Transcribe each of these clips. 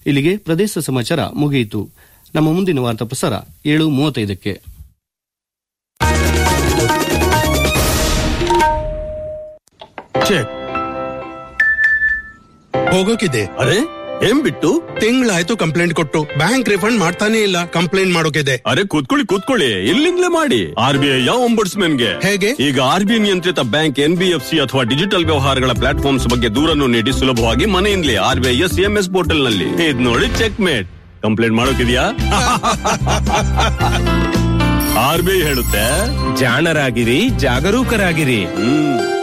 ಇಲ್ಲಿಗೆ ಪ್ರದೇಶ ಸಮಾಚಾರ ಮುಗಿಯಿತು ನಮ್ಮ ಮುಂದಿನ ವಾರ್ತಾ ಪ್ರಸಾರ ಏಳು ಮೂವತ್ತೈದಕ್ಕೆ ಚೆಕ್ ಹೋಗೋಕಿದೆ ಅರೆ ಏನ್ ಬಿಟ್ಟು ತಿಂಗಳಾಯ್ತು ಕಂಪ್ಲೇಂಟ್ ಕೊಟ್ಟು ಬ್ಯಾಂಕ್ ರಿಫಂಡ್ ಮಾಡ್ತಾನೆ ಇಲ್ಲ ಕಂಪ್ಲೇಂಟ್ ಮಾಡೋಕಿದೆ ಅರೆ ಕೂತ್ಕೊಳ್ಳಿ ಕೂತ್ಕೊಳ್ಳಿ ಇಲ್ಲಿಂದಲೇ ಮಾಡಿ ಆರ್ ಬಿ ಐ ಗೆ ಹೇಗೆ? ಈಗ ಆರ್ ಬಿ ಐ ನಿಯಂತ್ರಿತ bank N B F C ಅಥವಾ ಡಿಜಿಟಲ್ ವ್ಯವಹಾರಗಳ ಪ್ಲಾಟ್ಫಾರ್ಮ್ಸ್ ಬಗ್ಗೆ ದೂರನ್ನು ನೀಡಿ ಸುಲಭವಾಗಿ ಮನೆಯಿಂದಲೇ R B I S M S portal ನಲ್ಲಿ ಇದ್ ನೋಡಿ ಚೆಕ್ ಮೇಟ್ ಕಂಪ್ಲೇಂಟ್ ಮಾಡೋಕಿದ್ಯಾ ಆರ್ ಬಿ ಐ ಹೇಳುತ್ತೆ ಜಾಣರಾಗಿರಿ ಜಾಗರೂಕರಾಗಿರಿ ಹ್ಮ್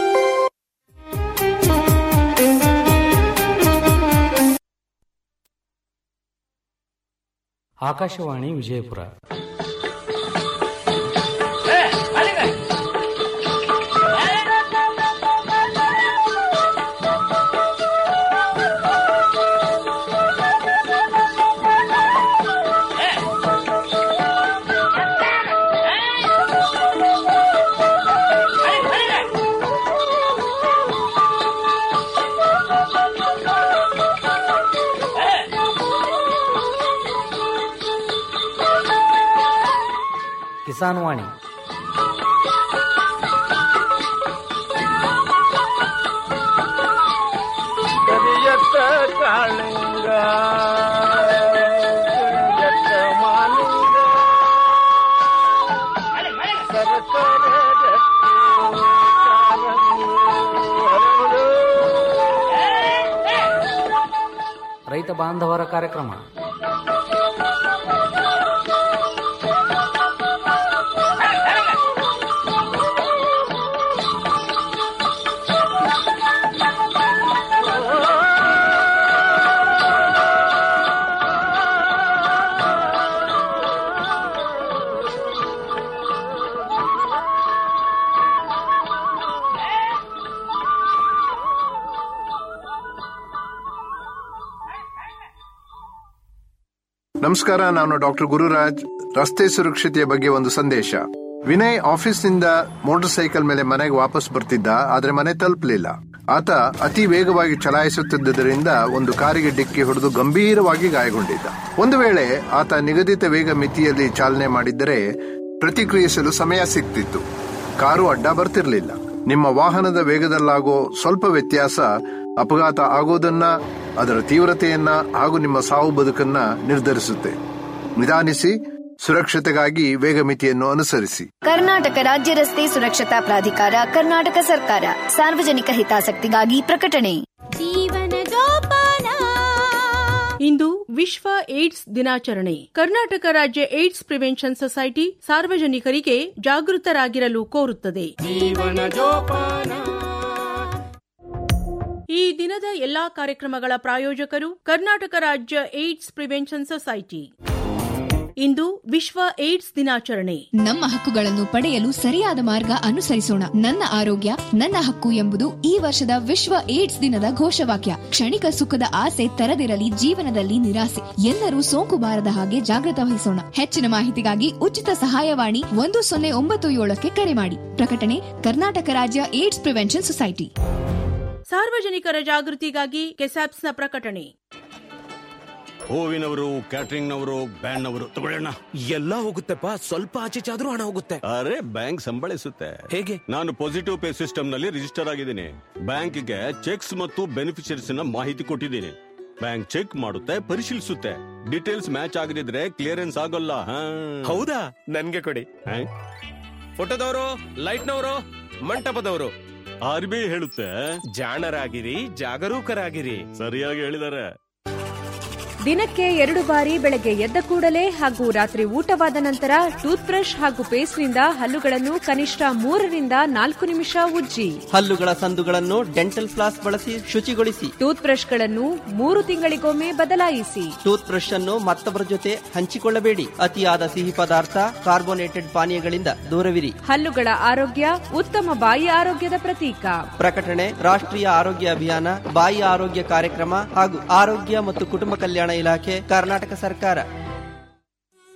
ಆಕಾಶವಾಣಿ ವಿಜಯಪುರ ಕಿಸಾನ್ ವಾಣಿ ಕರಿಯತ್ತ ಕಾಳಿಂಗ ಕರಿಯತ್ತ ಮಾಲಿಂಗ ಸರಕಾರ ರೈತ ಬಾಂಧವರ ಕಾರ್ಯಕ್ರಮ ನಮಸ್ಕಾರ ನಾನು ಡಾಕ್ಟರ್ ಗುರುರಾಜ್ ರಸ್ತೆ ಸುರಕ್ಷತೆಯ ಬಗ್ಗೆ ಒಂದು ಸಂದೇಶ ವಿನಯ್ ಆಫೀಸ್ನಿಂದ ಮೋಟಾರ್ ಸೈಕಲ್ ಮೇಲೆ ಮನೆಗೆ ವಾಪಸ್ ಬರ್ತಿದ್ದ ಆದ್ರೆ ಮನೆ ತಲುಪಲಿಲ್ಲ ಆತ ಅತಿ ವೇಗವಾಗಿ ಚಲಾಯಿಸುತ್ತಿದ್ದರಿಂದ ಒಂದು ಕಾರಿಗೆ ಡಿಕ್ಕಿ ಹೊಡೆದು ಗಂಭೀರವಾಗಿ ಗಾಯಗೊಂಡಿದ್ದ ಒಂದು ವೇಳೆ ಆತ ನಿಗದಿತ ವೇಗ ಮಿತಿಯಲ್ಲಿ ಚಾಲನೆ ಮಾಡಿದ್ದರೆ ಪ್ರತಿಕ್ರಿಯಿಸಲು ಸಮಯ ಸಿಗ್ತಿತ್ತು ಕಾರು ಅಡ್ಡ ಬರ್ತಿರ್ಲಿಲ್ಲ ನಿಮ್ಮ ವಾಹನದ ವೇಗದಲ್ಲಾಗೋ ಸ್ವಲ್ಪ ವ್ಯತ್ಯಾಸ ಅಪಘಾತ ಆಗೋದನ್ನ ಅದರ ತೀವ್ರತೆಯನ್ನ ಹಾಗೂ ನಿಮ್ಮ ಸಾವು ಬದುಕನ್ನ ನಿರ್ಧರಿಸುತ್ತೆ ನಿಧಾನಿಸಿ ಸುರಕ್ಷತೆಗಾಗಿ ವೇಗ ಮಿತಿಯನ್ನು ಅನುಸರಿಸಿ ಕರ್ನಾಟಕ ರಾಜ್ಯ ರಸ್ತೆ ಸುರಕ್ಷತಾ ಪ್ರಾಧಿಕಾರ ಕರ್ನಾಟಕ ಸರ್ಕಾರ ಸಾರ್ವಜನಿಕ ಹಿತಾಸಕ್ತಿಗಾಗಿ ಪ್ರಕಟಣೆ ಜೀವನ ಜೋಪಾನ ಇಂದು ವಿಶ್ವ ಏಡ್ಸ್ ದಿನಾಚರಣೆ ಕರ್ನಾಟಕ ರಾಜ್ಯ ಏಡ್ಸ್ ಪ್ರಿವೆನ್ಷನ್ ಸೊಸೈಟಿ ಸಾರ್ವಜನಿಕರಿಗೆ ಜಾಗೃತರಾಗಿರಲು ಕೋರುತ್ತದೆ ಜೀವನ ಜೋಪಾನ ಈ ದಿನದ ಎಲ್ಲಾ ಕಾರ್ಯಕ್ರಮಗಳ ಪ್ರಾಯೋಜಕರು ಕರ್ನಾಟಕ ರಾಜ್ಯ ಏಡ್ಸ್ ಪ್ರಿವೆನ್ಷನ್ ಸೊಸೈಟಿ ಇಂದು ವಿಶ್ವ ಏಡ್ಸ್ ದಿನಾಚರಣೆ ನಮ್ಮ ಹಕ್ಕುಗಳನ್ನು ಪಡೆಯಲು ಸರಿಯಾದ ಮಾರ್ಗ ಅನುಸರಿಸೋಣ ನನ್ನ ಆರೋಗ್ಯ ನನ್ನ ಹಕ್ಕು ಎಂಬುದು ಈ ವರ್ಷದ ವಿಶ್ವ ಏಡ್ಸ್ ದಿನದ ಘೋಷವಾಕ್ಯ ಕ್ಷಣಿಕ ಸುಖದ ಆಸೆ ತರದಿರಲಿ ಜೀವನದಲ್ಲಿ ನಿರಾಸೆ ಎಲ್ಲರೂ ಸೋಂಕು ಬಾರದ ಹಾಗೆ ಜಾಗೃತ ವಹಿಸೋಣ ಹೆಚ್ಚಿನ ಮಾಹಿತಿಗಾಗಿ ಉಚಿತ ಸಹಾಯವಾಣಿ ಒಂದು ಸೊನ್ನೆ ಒಂಬತ್ತು ಏಳಕ್ಕೆ ಕರೆ ಮಾಡಿ ಪ್ರಕಟಣೆ ಕರ್ನಾಟಕ ರಾಜ್ಯ ಏಡ್ಸ್ ಪ್ರಿವೆನ್ಷನ್ ಸೊಸೈಟಿ ಸಾರ್ವಜನಿಕರ ಜಾಗೃತಿಗಾಗಿ ಕೆಸಾಪ್ಸ್ನ ಪ್ರಕಟಣೆ ಹೂವಿನವರು ಕ್ಯಾಟರಿಂಗ್ ನವರು ಬ್ಯಾಂಡ್ ನವರು ತಗೊಳ್ಳೋಣ ಎಲ್ಲ ಹೋಗುತ್ತೆಪ್ಪ ಸ್ವಲ್ಪ ಆಚೆ ಚಾದ್ರೂ ಹಣ ಹೋಗುತ್ತೆ ಅರೆ ಬ್ಯಾಂಕ್ ಸಂಬಳಿಸುತ್ತೆ ಹೇಗೆ ನಾನು ಪಾಸಿಟಿವ್ ಪೇ ಸಿಸ್ಟಮ್ ನಲ್ಲಿ ರಿಜಿಸ್ಟರ್ ಆಗಿದ್ದೀನಿ ಬ್ಯಾಂಕ್ಗೆ ಚೆಕ್ಸ್ ಮತ್ತು ಬೆನಿಫಿಷರೀಸ್ ನ ಮಾಹಿತಿ ಕೊಟ್ಟಿದ್ದೀನಿ ಬ್ಯಾಂಕ್ ಚೆಕ್ ಮಾಡುತ್ತೆ ಪರಿಶೀಲಿಸುತ್ತೆ ಡೀಟೇಲ್ಸ್ ಮ್ಯಾಚ್ ಆಗದಿದ್ರೆ ಕ್ಲಿಯರೆನ್ಸ್ ಆಗೋಲ್ಲ ಹಾ. ಹೌದಾ ನನ್ಗೆ ಕೊಡಿ ಹಾ? ಫೋಟೋದವರು ಲೈಟ್ನವರು ಮಂಟಪದವರು ಆರ್ ಬಿ ಐ ಹೇಳುತ್ತೆ ಜಾಣರಾಗಿರಿ ಜಾಗರೂಕರಾಗಿರಿ ಸರಿಯಾಗಿ ಹೇಳಿದ್ದಾರೆ ದಿನಕ್ಕೆ ಎರಡು ಬಾರಿ ಬೆಳಗ್ಗೆ ಎದ್ದ ಕೂಡಲೇ ಹಾಗೂ ರಾತ್ರಿ ಊಟವಾದ ನಂತರ ಟೂತ್ ಬ್ರಷ್ ಹಾಗೂ ಪೇಸ್ಟ್ನಿಂದ ಹಲ್ಲುಗಳನ್ನು ಕನಿಷ್ಠ ಮೂರರಿಂದ ನಾಲ್ಕು ನಿಮಿಷ ಉಜ್ಜಿ ಹಲ್ಲುಗಳ ಸಂದುಗಳನ್ನು ಡೆಂಟಲ್ ಫ್ಲಾಸ್ ಬಳಸಿ ಶುಚಿಗೊಳಿಸಿ ಟೂತ್ ಬ್ರಷ್ಗಳನ್ನು ಮೂರು ತಿಂಗಳಿಗೊಮ್ಮೆ ಬದಲಾಯಿಸಿ ಟೂತ್ ಬ್ರಷ್ ಅನ್ನು ಮತ್ತೊಬ್ಬರ ಜೊತೆ ಹಂಚಿಕೊಳ್ಳಬೇಡಿ ಅತಿಯಾದ ಸಿಹಿ ಪದಾರ್ಥ ಕಾರ್ಬೋನೇಟೆಡ್ ಪಾನೀಯಗಳಿಂದ ದೂರವಿರಿ ಹಲ್ಲುಗಳ ಆರೋಗ್ಯ ಉತ್ತಮ ಬಾಯಿ ಆರೋಗ್ಯದ ಪ್ರತೀಕ ಪ್ರಕಟಣೆ ರಾಷ್ಟ್ರೀಯ ಆರೋಗ್ಯ ಅಭಿಯಾನ ಬಾಯಿ ಆರೋಗ್ಯ ಕಾರ್ಯಕ್ರಮ ಹಾಗೂ ಆರೋಗ್ಯ ಮತ್ತು ಕುಟುಂಬ ಕಲ್ಯಾಣ ಇಲಾಖೆ ಕರ್ನಾಟಕ ಸರ್ಕಾರ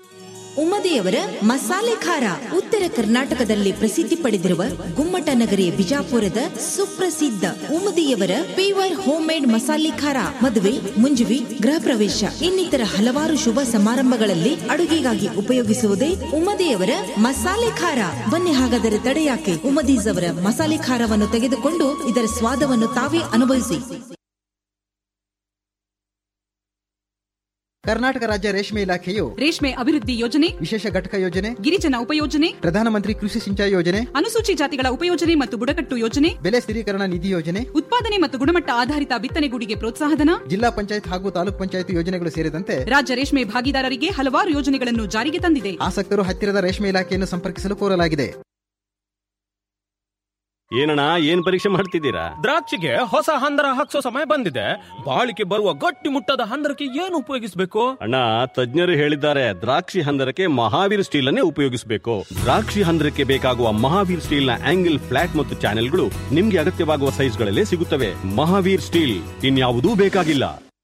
ಉಮ್ಮದಿಯವರ ಮಸಾಲೆ ಖಾರ ಉತ್ತರ ಕರ್ನಾಟಕದಲ್ಲಿ ಪ್ರಸಿದ್ಧಿ ಪಡೆದಿರುವ ಗುಮ್ಮಟ ನಗರಿ ಬಿಜಾಪುರದ ಸುಪ್ರಸಿದ್ಧ ಉಮ್ಮದಿಯವರ ಪೇವರ್ ಹೋಮ್ ಮೇಡ್ ಮಸಾಲೆ ಖಾರ ಮದುವೆ ಮುಂಜುವಿ ಗೃಹ ಪ್ರವೇಶ ಇನ್ನಿತರ ಹಲವಾರು ಶುಭ ಸಮಾರಂಭಗಳಲ್ಲಿ ಅಡುಗೆಗಾಗಿ ಉಪಯೋಗಿಸುವುದೇ ಉಮ್ಮದಿಯವರ ಮಸಾಲೆ ಖಾರ ಬನ್ನಿ ಹಾಗಾದರೆ ತಡೆಯಾಕೆ ಉಮ್ಮದೀಸ್ ಅವರ ಮಸಾಲೆ ಖಾರವನ್ನು ತೆಗೆದುಕೊಂಡು ಇದರ ಸ್ವಾದವನ್ನು ತಾವೇ ಅನುಭವಿಸಿ ಕರ್ನಾಟಕ ರಾಜ್ಯ ರೇಷ್ಮೆ ಇಲಾಖೆಯು ರೇಷ್ಮೆ ಅಭಿವೃದ್ಧಿ ಯೋಜನೆ ವಿಶೇಷ ಘಟಕ ಯೋಜನೆ ಗಿರಿಜನ ಉಪಯೋಜನೆ ಪ್ರಧಾನಮಂತ್ರಿ ಕೃಷಿ ಸಿಂಚಾಯಿ ಯೋಜನೆ ಅನುಸೂಚಿ ಜಾತಿಗಳ ಉಪಯೋಜನೆ ಮತ್ತು ಬುಡಕಟ್ಟು ಯೋಜನೆ ಬೆಲೆ ಸ್ಥಿರೀಕರಣ ನಿಧಿ ಯೋಜನೆ ಉತ್ಪಾದನೆ ಮತ್ತು ಗುಣಮಟ್ಟ ಆಧಾರಿತ ಬಿತ್ತನೆಗೂಡಿಗೆ ಪ್ರೋತ್ಸಾಹಧನ ಜಿಲ್ಲಾ ಪಂಚಾಯತ್ ಹಾಗೂ ತಾಲೂಕ್ ಪಂಚಾಯತ್ ಯೋಜನೆಗಳು ಸೇರಿದಂತೆ ರಾಜ್ಯ ರೇಷ್ಮೆ ಭಾಗಿದಾರರಿಗೆ ಹಲವಾರು ಯೋಜನೆಗಳನ್ನು ಜಾರಿಗೆ ತಂದಿದೆ ಆಸಕ್ತರು ಹತ್ತಿರದ ರೇಷ್ಮೆ ಇಲಾಖೆಯನ್ನು ಸಂಪರ್ಕಿಸಲು ಕೋರಲಾಗಿದೆ ಏನಣ್ಣ ಏನ್ ಪರೀಕ್ಷೆ ಮಾಡ್ತಿದ್ದೀರಾ ದ್ರಾಕ್ಷಿಗೆ ಹೊಸ ಹಂದರ ಹಾಕ್ಸೋ ಸಮಯ ಬಂದಿದೆ ಬಾಳಿಕೆ ಬರುವ ಗಟ್ಟಿ ಮುಟ್ಟದ ಹಂದರಕ್ಕೆ ಏನು ಉಪಯೋಗಿಸಬೇಕು ಅಣ್ಣ ತಜ್ಞರು ಹೇಳಿದ್ದಾರೆ ದ್ರಾಕ್ಷಿ ಹಂದರಕ್ಕೆ ಮಹಾವೀರ್ ಸ್ಟೀಲ್ ಅನ್ನೇ ಉಪಯೋಗಿಸಬೇಕು ದ್ರಾಕ್ಷಿ ಹಂದರಕ್ಕೆ ಬೇಕಾಗುವ ಮಹಾವೀರ್ ಸ್ಟೀಲ್ ನ ಆಂಗಲ್ ಫ್ಲಾಟ್ ಮತ್ತು ಚಾನೆಲ್ಗಳು ನಿಮ್ಗೆ ಅಗತ್ಯವಾಗುವ ಸೈಜ್ಗಳಲ್ಲೇ ಸಿಗುತ್ತವೆ ಮಹಾವೀರ್ ಸ್ಟೀಲ್ ಇನ್ಯಾವುದೂ ಬೇಕಾಗಿಲ್ಲ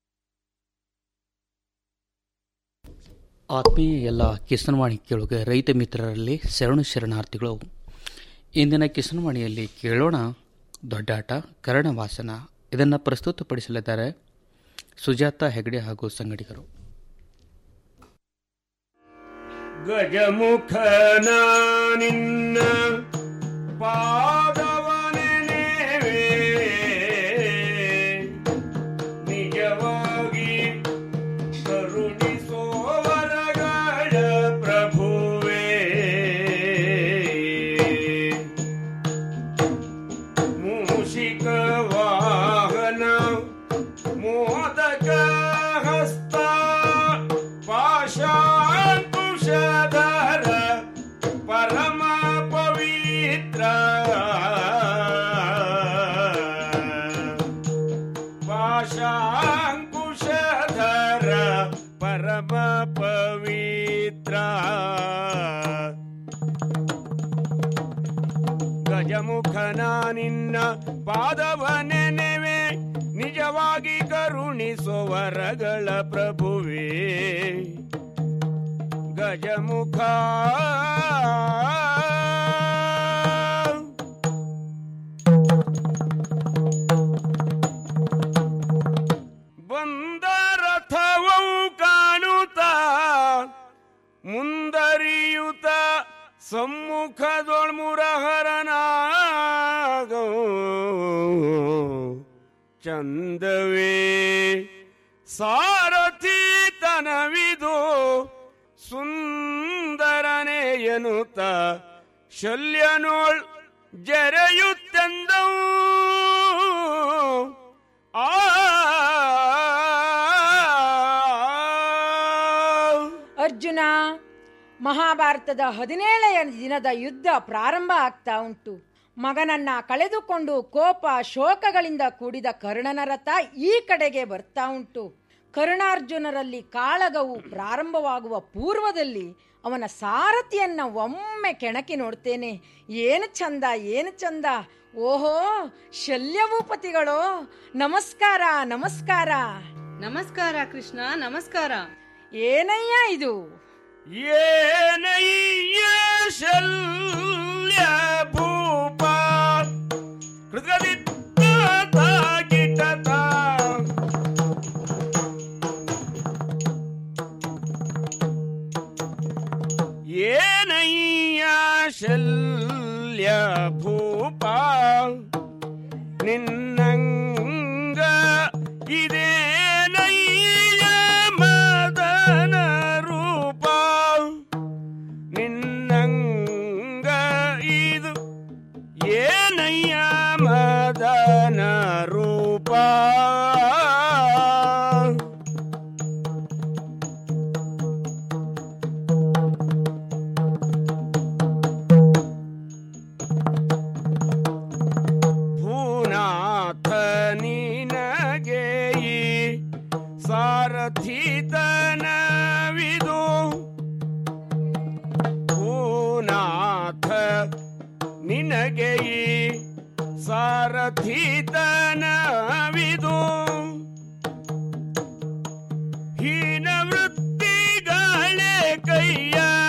ಆತ್ಮೀಯ ಎಲ್ಲ ಕಿಸನವಾಣಿ ಕೇಳುಗ ರೈತ ಮಿತ್ರರಲ್ಲಿ ಶರಣು ಶರಣಾರ್ಥಿಗಳು ಇಂದಿನ ಕಿಸನವಾಣಿಯಲ್ಲಿ ಕೇಳೋಣ ದೊಡ್ಡಾಟ ಕರ್ಣವಾಸನ ಇದನ್ನು ಪ್ರಸ್ತುತಪಡಿಸಲಿದ್ದಾರೆ ಸುಜಾತ ಹೆಗಡೆ ಹಾಗೂ ಸಂಗಡಿಗರು ಗಜಮುಖನ ನಿನ್ನ ಪಾದವನೆನೆವೆ ನಿಜವಾಗಿ ಕರುಣಿಸೋವರಗಳ ಪ್ರಭುವೇ ಮೂಷಿಕ ವಾಹನ ಮೋದಕ ಹಸ್ತ ಪಾಶಾಂಕುಶಧರ ಪರಮ ಪವಿತ್ರ ಪಾಶಾಂಕುಶಧರ ಪರಮ ಪವಿತ್ರ ಗಜಮುಖನ ನಿನ್ನ ಪಾದವ ನೆನೆವೆ ನಿಜವಾಗಿ ಕರುಣಿಸುವರಗಳ ಪ್ರಭುವೇ ಗಜಮುಖ ಬಂದ ರಥವವು ಕಾಣುತ್ತ ಮುಂದರಿಯುತ ಸಮ್ಮುಖದೊಳ್ಮುರಹರನಾಗ ಚಂದವೇ ಸಾರಥಿ ತನವಿದು ಸುಂದರನೇ ಎನ್ನುತ್ತ ಶಲ್ಯನೋಳ್ ಜರೆಯುತ್ತೆಂದವು ಆ ಅರ್ಜುನ ಮಹಾಭಾರತದ ಹದಿನೇಳನೆಯ ದಿನದ ಯುದ್ಧ ಪ್ರಾರಂಭ ಆಗ್ತಾ ಉಂಟು ಮಗನನ್ನ ಕಳೆದುಕೊಂಡು ಕೋಪ ಶೋಕಗಳಿಂದ ಕೂಡಿದ ಕರ್ಣನ ರಥ ಈ ಕಡೆಗೆ ಬರ್ತಾ ಉಂಟು ಕರ್ಣಾರ್ಜುನರಲ್ಲಿ ಕಾಳಗವು ಪ್ರಾರಂಭವಾಗುವ ಪೂರ್ವದಲ್ಲಿ ಅವನ ಸಾರಥಿಯನ್ನ ಒಮ್ಮೆ ಕೆಣಕಿ ನೋಡ್ತೇನೆ ಏನು ಚಂದ ಏನು ಚಂದ ಓಹೋ ಶಲ್ಯವೂಪತಿಗಳು ನಮಸ್ಕಾರ ನಮಸ್ಕಾರ ನಮಸ್ಕಾರ ಕೃಷ್ಣ ನಮಸ್ಕಾರ ಏನಯ್ಯ ಇದು ಏನಯ್ಯ ಶಲ್ಯ ಭೂಪ ಕೃತದಿತ್ತ ಗಿಟತ ಏನಯ್ಯ ಶಲ್ಯ ಭೂಪ ನಿನ್ನಂಗ ಇದೇನಯ್ಯ ಮದನ ರೂಪ ನಿನ್ನಂಗ ಇದು ಏನಯ್ಯ ಮದನ ರೂಪ ಭೂನಾಥ ನಿನಗೆ ಈ ಸಾರಥಿತನವಿದು ಭೂನಾಥ ನಿನಗೆ ಈ ಸಾರಥಿತನವಿದು ಹೀನ ವೃತ್ತಿಗಳೇ ಕೈಯ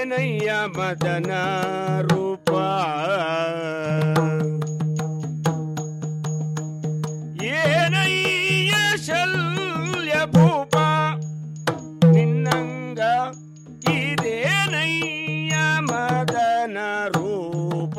ಏನಯ್ಯ ಮದನ ರೂಪ ಏನಯ್ಯ ಶಲ್ಯ ಭೂಪ ನಿನ್ನಂಗ ಇದೇನಯ್ಯ ಮದನ ರೂಪ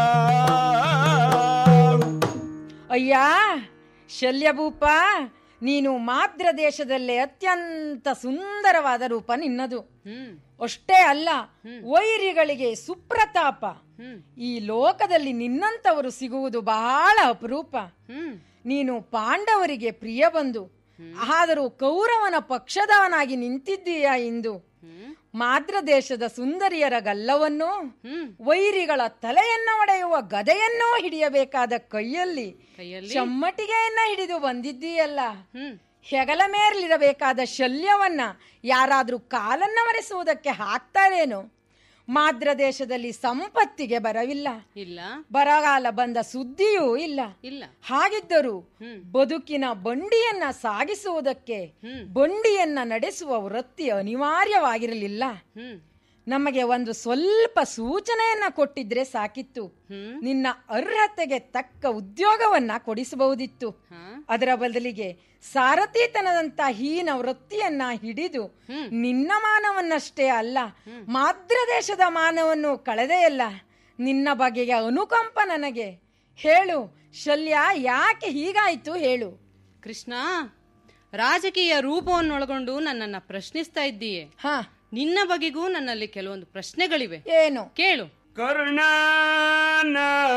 ಅಯ್ಯ ಶಲ್ಯಭೂಪ ನೀನು ಮಾದ್ರ ದೇಶದಲ್ಲೇ ಅತ್ಯಂತ ಸುಂದರವಾದ ರೂಪ ನಿನ್ನದು ಅಷ್ಟೇ ಅಲ್ಲ ವೈರಿಗಳಿಗೆ ಸುಪ್ರತಾಪ ಈ ಲೋಕದಲ್ಲಿ ನಿನ್ನಂತವರು ಸಿಗುವುದು ಬಹಳ ಅಪರೂಪ ನೀನು ಪಾಂಡವರಿಗೆ ಪ್ರಿಯ ಬಂದು ಆದರೂ ಕೌರವನ ಪಕ್ಷದವನಾಗಿ ನಿಂತಿದ್ದೀಯಾ ಇಂದು ಮಾದ್ರ ದೇಶದ ಸುಂದರಿಯರ ಗಲ್ಲವನ್ನು ವೈರಿಗಳ ತಲೆಯನ್ನ ಒಡೆಯುವ ಗದೆಯನ್ನೂ ಹಿಡಿಯಬೇಕಾದ ಕೈಯಲ್ಲಿ ಚಮ್ಮಟಿಗೆಯನ್ನ ಹಿಡಿದು ಬಂದಿದ್ದೀಯಲ್ಲ ಹೆಗಲ ಮೇಲಿರಬೇಕಾದ ಶಲ್ಯವನ್ನ ಯಾರಾದ್ರೂ ಕಾಲನ್ನ ಮರೆಸುವುದಕ್ಕೆ ಹಾಕ್ತಾರೇನು ಮಾದ್ರ ದೇಶದಲ್ಲಿ ಸಂಪತ್ತಿಗೆ ಬರವಿಲ್ಲ ಇಲ್ಲ ಬರಗಾಲ ಬಂದ ಸುದ್ದಿಯೂ ಇಲ್ಲ ಇಲ್ಲ ಹಾಗಿದ್ದರೂ ಬದುಕಿನ ಬಂಡಿಯನ್ನ ಸಾಗಿಸುವುದಕ್ಕೆ ಬಂಡಿಯನ್ನ ನಡೆಸುವ ವೃತ್ತಿ ಅನಿವಾರ್ಯವಾಗಿರಲಿಲ್ಲ ನಮಗೆ ಒಂದು ಸ್ವಲ್ಪ ಸೂಚನೆಯನ್ನ ಕೊಟ್ಟಿದ್ರೆ ಸಾಕಿತ್ತು ನಿನ್ನ ಅರ್ಹತೆಗೆ ತಕ್ಕ ಉದ್ಯೋಗವನ್ನ ಕೊಡಿಸಬಹುದಿತ್ತು ಅದರ ಬದಲಿಗೆ ಸಾರಥಿತನದಂತ ಹೀನ ವೃತ್ತಿಯನ್ನ ಹಿಡಿದು ನಿನ್ನ ಮಾನವನ್ನಷ್ಟೇ ಅಲ್ಲ ಮಾದ್ರ ದೇಶದ ಮಾನವನ್ನು ಕಳೆದೆಯಲ್ಲ ನಿನ್ನ ಬಗೆಯ ಅನುಕಂಪ ನನಗೆ ಹೇಳು ಶಲ್ಯ ಯಾಕೆ ಹೀಗಾಯ್ತು ಹೇಳು ಕೃಷ್ಣ ರಾಜಕೀಯ ರೂಪವನ್ನೊಳಗೊಂಡು ನನ್ನನ್ನ ಪ್ರಶ್ನಿಸ್ತಾ ಇದ್ದೀಯೆ ನಿನ್ನ ಬಗೆಗೂ ನನ್ನಲ್ಲಿ ಕೆಲವೊಂದು ಪ್ರಶ್ನೆಗಳಿವೆ ಏನು ಕೇಳು ಕರ್ಣನ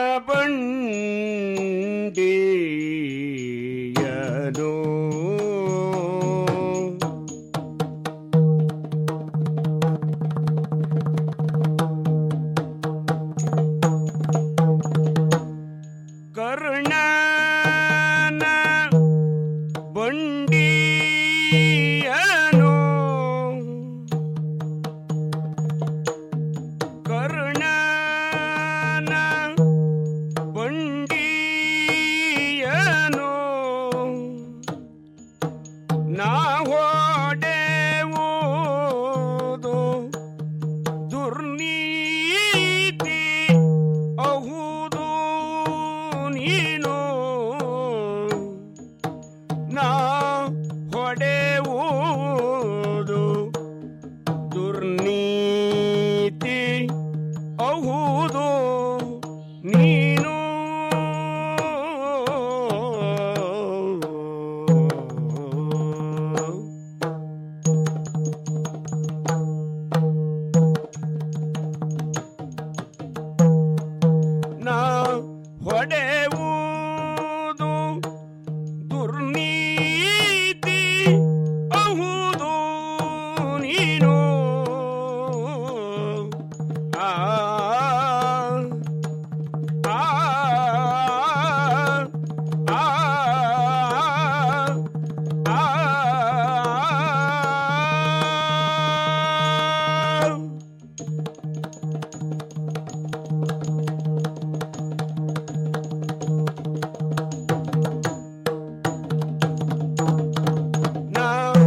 ಬಂಡಿಯನು ಕರ್ಣನ ಬಂಡಿಯನು ಕರ್ಣನ ಬಂಡಿಯನು ನಾ ಹೊಡೆಯುವುದು ದುರ್ನೀತಿ ಅಹುದು ನೀನು ನಾ ಹೊಡೆಯುವುದು ದುರ್ನೀತಿ ಅಹುದು ನೀನು ನಾ ಹೊಡೆಯುವುದು ದುರ್ನೀತಿ ಅಹುದು ನೀನು ಆ ಆ ಆ ನಾ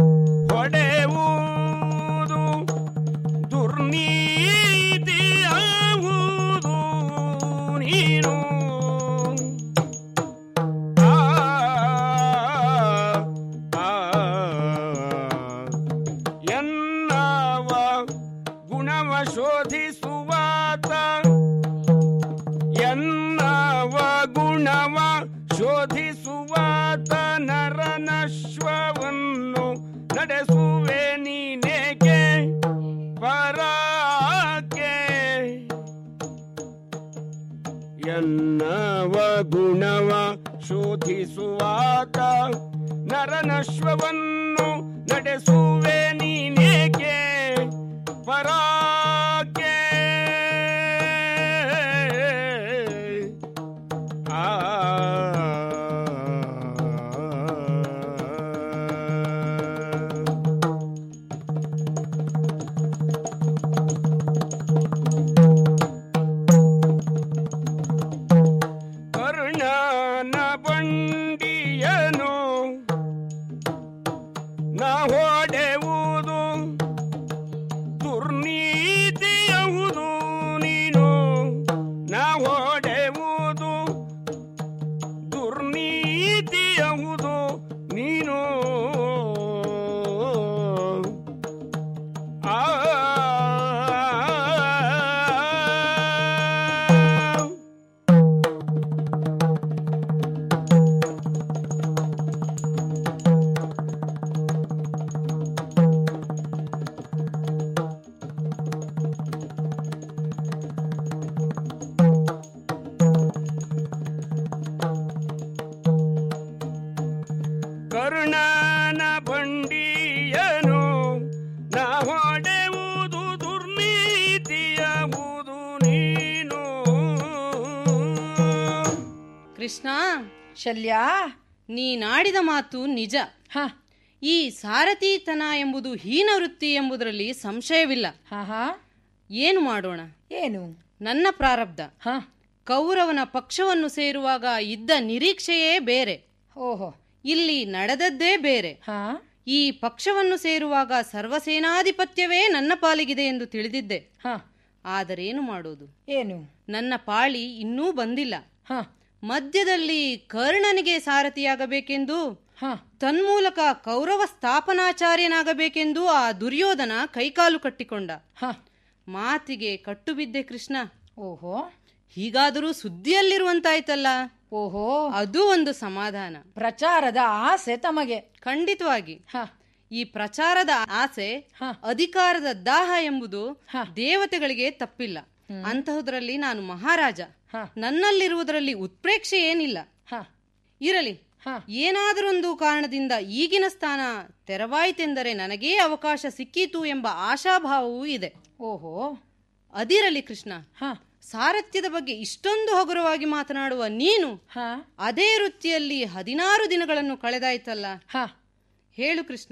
ಹೊಡೆಯುವುದು ದುರ್ನೀತಿ ಆಗುವುದು ನೀನು ಆ, ಆ, ಎನ್ನವ ಗುಣವ ಶೋಧಿಸುವಾತ ಎನ್ನವ ಗುಣವ ಶೋಧಿಸುವಾತ ನರನಶ್ವವನ್ನು ನಡೆಸುವೆ ನೀನೇಕೆ ಪರಾಕೆ ಎನ್ನವ ಗುಣವ ಶೋಧಿಸುವಾತ ನರನಶ್ವವನ್ನು ನಡೆಸುವೆ ನೀನೇಕೆ ಪರಾಕೆ ಆ ಕರ್ಣನ ಬಂಡಿಯನು ಕೃಷ್ಣ ಶಲ್ಯ ನೀನಾಡಿದ ಮಾತು ನಿಜ ಈ ಸಾರಥಿತನ ಎಂಬುದು ಹೀನ ವೃತ್ತಿ ಎಂಬುದರಲ್ಲಿ ಸಂಶಯವಿಲ್ಲ ಏನು ಮಾಡೋಣ ಏನು ನನ್ನ ಪ್ರಾರಬ್ಧ ಕೌರವನ ಪಕ್ಷವನ್ನು ಸೇರುವಾಗ ಇದ್ದ ನಿರೀಕ್ಷೆಯೇ ಬೇರೆ ಓಹೋ ಇಲ್ಲಿ ನಡೆದದ್ದೇ ಬೇರೆ ಈ ಪಕ್ಷವನ್ನು ಸೇರುವಾಗ ಸರ್ವಸೇನಾಧಿಪತ್ಯವೇ ನನ್ನ ಪಾಲಿಗಿದೆ ಎಂದು ತಿಳಿದಿದ್ದೆ ಆದರೇನು ಮಾಡೋದು ಏನು ನನ್ನ ಪಾಳಿ ಇನ್ನೂ ಬಂದಿಲ್ಲ ಮಧ್ಯದಲ್ಲಿ ಕರ್ಣನಿಗೆ ಸಾರಥಿಯಾಗಬೇಕೆಂದು ತನ್ಮೂಲಕ ಕೌರವ ಸ್ಥಾಪನಾಚಾರ್ಯನಾಗಬೇಕೆಂದು ಆ ದುರ್ಯೋಧನ ಕೈಕಾಲು ಕಟ್ಟಿಕೊಂಡ ಮಾತಿಗೆ ಕಟ್ಟು ಬಿದ್ದೆ ಕೃಷ್ಣ ಓಹೋ ಹೀಗಾದರೂ ಸುದ್ದಿಯಲ್ಲಿರುವಂತಾಯ್ತಲ್ಲ ಓಹೋ ಅದು ಒಂದು ಸಮಾಧಾನ ಪ್ರಚಾರದ ಆಸೆ ತಮಗೆ ಖಂಡಿತವಾಗಿ ಈ ಪ್ರಚಾರದ ಆಸೆ ಅಧಿಕಾರದ ದಾಹ ಎಂಬುದು ದೇವತೆಗಳಿಗೆ ತಪ್ಪಿಲ್ಲ ಅಂತಹುದರಲ್ಲಿ ನಾನು ಮಹಾರಾಜ ನನ್ನಲ್ಲಿರುವುದರಲ್ಲಿ ಉತ್ಪ್ರೇಕ್ಷೆ ಏನಿಲ್ಲ ಇರಲಿ ಏನಾದರೊಂದು ಕಾರಣದಿಂದ ಈಗಿನ ಸ್ಥಾನ ತೆರವಾಯಿತೆಂದರೆ ನನಗೇ ಅವಕಾಶ ಸಿಕ್ಕೀತು ಎಂಬ ಆಶಾಭಾವವೂ ಇದೆ ಓಹೋ ಅದಿರಲಿ ಕೃಷ್ಣ ಸಾರಥ್ಯದ ಬಗ್ಗೆ ಇಷ್ಟೊಂದು ಹಗುರವಾಗಿ ಮಾತನಾಡುವ ನೀನು ಅದೇ ವೃತ್ತಿಯಲ್ಲಿ ಹದಿನಾರು ದಿನಗಳನ್ನು ಕಳೆದಾಯ್ತಲ್ಲ ಹೇಳು ಕೃಷ್ಣ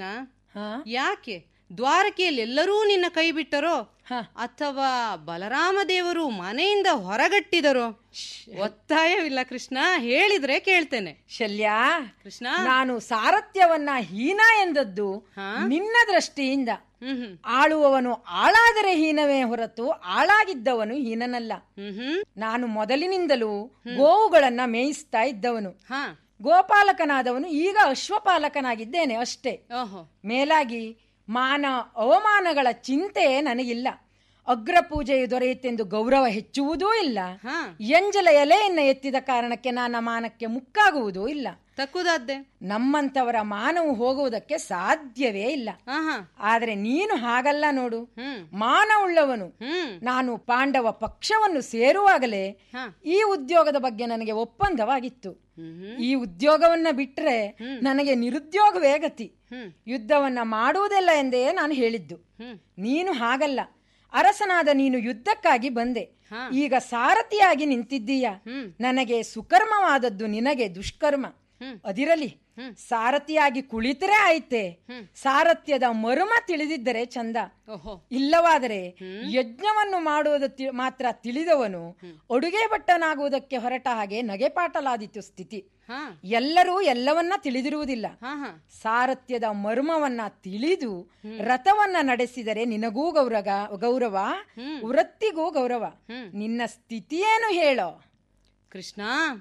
ಯಾಕೆ ದ್ವಾರಕೆಯಲ್ಲಿ ಎಲ್ಲರೂ ನಿನ್ನ ಕೈ ಬಿಟ್ಟರೋ ಅಥವಾ ಬಲರಾಮ ದೇವರು ಮನೆಯಿಂದ ಹೊರಗಟ್ಟಿದರೋ ಒತ್ತಾಯವಿಲ್ಲ ಕೃಷ್ಣ ಹೇಳಿದ್ರೆ ಕೇಳ್ತೇನೆ ಶಲ್ಯ ಕೃಷ್ಣ ನಾನು ಸಾರಥ್ಯವನ್ನ ಹೀನ ಎಂದದ್ದು ನಿನ್ನ ದೃಷ್ಟಿಯಿಂದ ಆಳುವವನು ಆಳಾದರೆ ಹೀನವೇ ಹೊರತು ಆಳಾಗಿದ್ದವನು ಹೀನನಲ್ಲ ನಾನು ಮೊದಲಿನಿಂದಲೂ ಗೋವುಗಳನ್ನ ಮೇಯಿಸ್ತಾ ಇದ್ದವನು ಗೋಪಾಲಕನಾದವನು ಈಗ ಅಶ್ವಪಾಲಕನಾಗಿದ್ದೇನೆ ಅಷ್ಟೇ ಮೇಲಾಗಿ ಮಾನ ಅವಮಾನಗಳ ಚಿಂತೆ ನನಗಿಲ್ಲ ಅಗ್ರ ಪೂಜೆಯು ದೊರೆಯುತ್ತೆಂದು ಗೌರವ ಹೆಚ್ಚುವುದೂ ಇಲ್ಲ ಎಂಜಲ ಎಲೆಯನ್ನ ಎತ್ತಿದ ಕಾರಣಕ್ಕೆ ನನ್ನ ಮಾನಕ್ಕೆ ಮುಕ್ಕಾಗುವುದೂ ಇಲ್ಲ ತಕ್ಕುದಾದ್ದೆ ನಮ್ಮಂತವರ ಮಾನವು ಹೋಗುವುದಕ್ಕೆ ಸಾಧ್ಯವೇ ಇಲ್ಲ ಆದ್ರೆ ನೀನು ಹಾಗಲ್ಲ ನೋಡು ಮಾನವುಳ್ಳವನು ನಾನು ಪಾಂಡವ ಪಕ್ಷವನ್ನು ಸೇರುವಾಗಲೇ ಈ ಉದ್ಯೋಗದ ಬಗ್ಗೆ ನನಗೆ ಒಪ್ಪಂದವಾಗಿತ್ತು ಈ ಉದ್ಯೋಗವನ್ನ ಬಿಟ್ರೆ ನನಗೆ ನಿರುದ್ಯೋಗವೇ ಗತಿ ಯುದ್ಧವನ್ನ ಮಾಡುವುದಿಲ್ಲ ಎಂದೇ ನಾನು ಹೇಳಿದ್ದು ನೀನು ಹಾಗಲ್ಲ ಅರಸನಾದ ನೀನು ಯುದ್ಧಕ್ಕಾಗಿ ಬಂದೆ ಈಗ ಸಾರಥಿಯಾಗಿ ನಿಂತಿದ್ದೀಯ ನನಗೆ ಸುಕರ್ಮವಾದದ್ದು ನಿನಗೆ ದುಷ್ಕರ್ಮ ಅದಿರಲಿ ಸಾರಥಿಯಾಗಿ ಕುಳಿತರೆ ಆಯ್ತೆ ಸಾರಥ್ಯದ ಮರ್ಮ ತಿಳಿದಿದ್ದರೆ ಚಂದ ಇಲ್ಲವಾದರೆ ಯಜ್ಞವನ್ನು ಮಾಡುವುದು ತಿ- ಮಾತ್ರ ತಿಳಿದವನು ಅಡುಗೆ ಭಟ್ಟನಾಗುವುದಕ್ಕೆ ಹೊರಟ ಹಾಗೆ ನಗೆಪಾಟಲಾದಿತ್ತು ಸ್ಥಿತಿ ಎಲ್ಲರೂ ಎಲ್ಲವನ್ನ ತಿಳಿದಿರುವುದಿಲ್ಲ ಸಾರಥ್ಯದ ಮರ್ಮವನ್ನ ತಿಳಿದು ರಥವನ್ನ ನಡೆಸಿದರೆ ನಿನಗೂ ಗೌರವ ಗೌರವ ವೃತ್ತಿಗೂ ಗೌರವ ನಿನ್ನ ಸ್ಥಿತಿಯೇನು ಹೇಳೋ ಕೃಷ್ಣ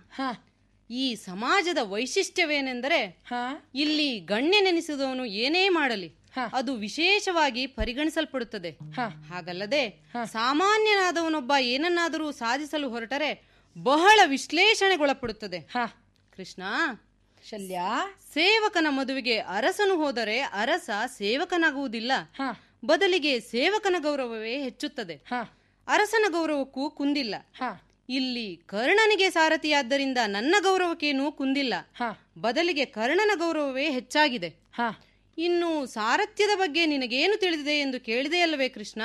ಈ ಸಮಾಜದ ವೈಶಿಷ್ಟ್ಯವೇನೆಂದರೆ ಇಲ್ಲಿ ಗಣ್ಯನೆನಿಸಿದವನು ಏನೇ ಮಾಡಲಿ ಅದು ವಿಶೇಷವಾಗಿ ಪರಿಗಣಿಸಲ್ಪಡುತ್ತದೆ ಹಾಗಲ್ಲದೆ ಸಾಮಾನ್ಯನಾದವನೊಬ್ಬ ಏನನ್ನಾದರೂ ಸಾಧಿಸಲು ಹೊರಟರೆ ಬಹಳ ವಿಶ್ಲೇಷಣೆಗೊಳಪಡುತ್ತದೆ ಕೃಷ್ಣ ಶಲ್ಯ ಸೇವಕನ ಮದುವೆಗೆ ಅರಸನು ಹೋದರೆ ಅರಸ ಸೇವಕನಾಗುವುದಿಲ್ಲ ಬದಲಿಗೆ ಸೇವಕನ ಗೌರವವೇ ಹೆಚ್ಚುತ್ತದೆ ಅರಸನ ಗೌರವಕ್ಕೂ ಕುಂದಿಲ್ಲ ಇಲ್ಲಿ ಕರ್ಣನಿಗೆ ಸಾರಥಿಯಾದ್ದರಿಂದ ನನ್ನ ಗೌರವಕ್ಕೇನೂ ಕುಂದಿಲ್ಲ ಬದಲಿಗೆ ಕರ್ಣನ ಗೌರವವೇ ಹೆಚ್ಚಾಗಿದೆ ಇನ್ನು ಸಾರಥ್ಯದ ಬಗ್ಗೆ ನಿನಗೇನು ತಿಳಿದಿದೆ ಎಂದು ಕೇಳಿದೆಯಲ್ಲವೇ ಕೃಷ್ಣ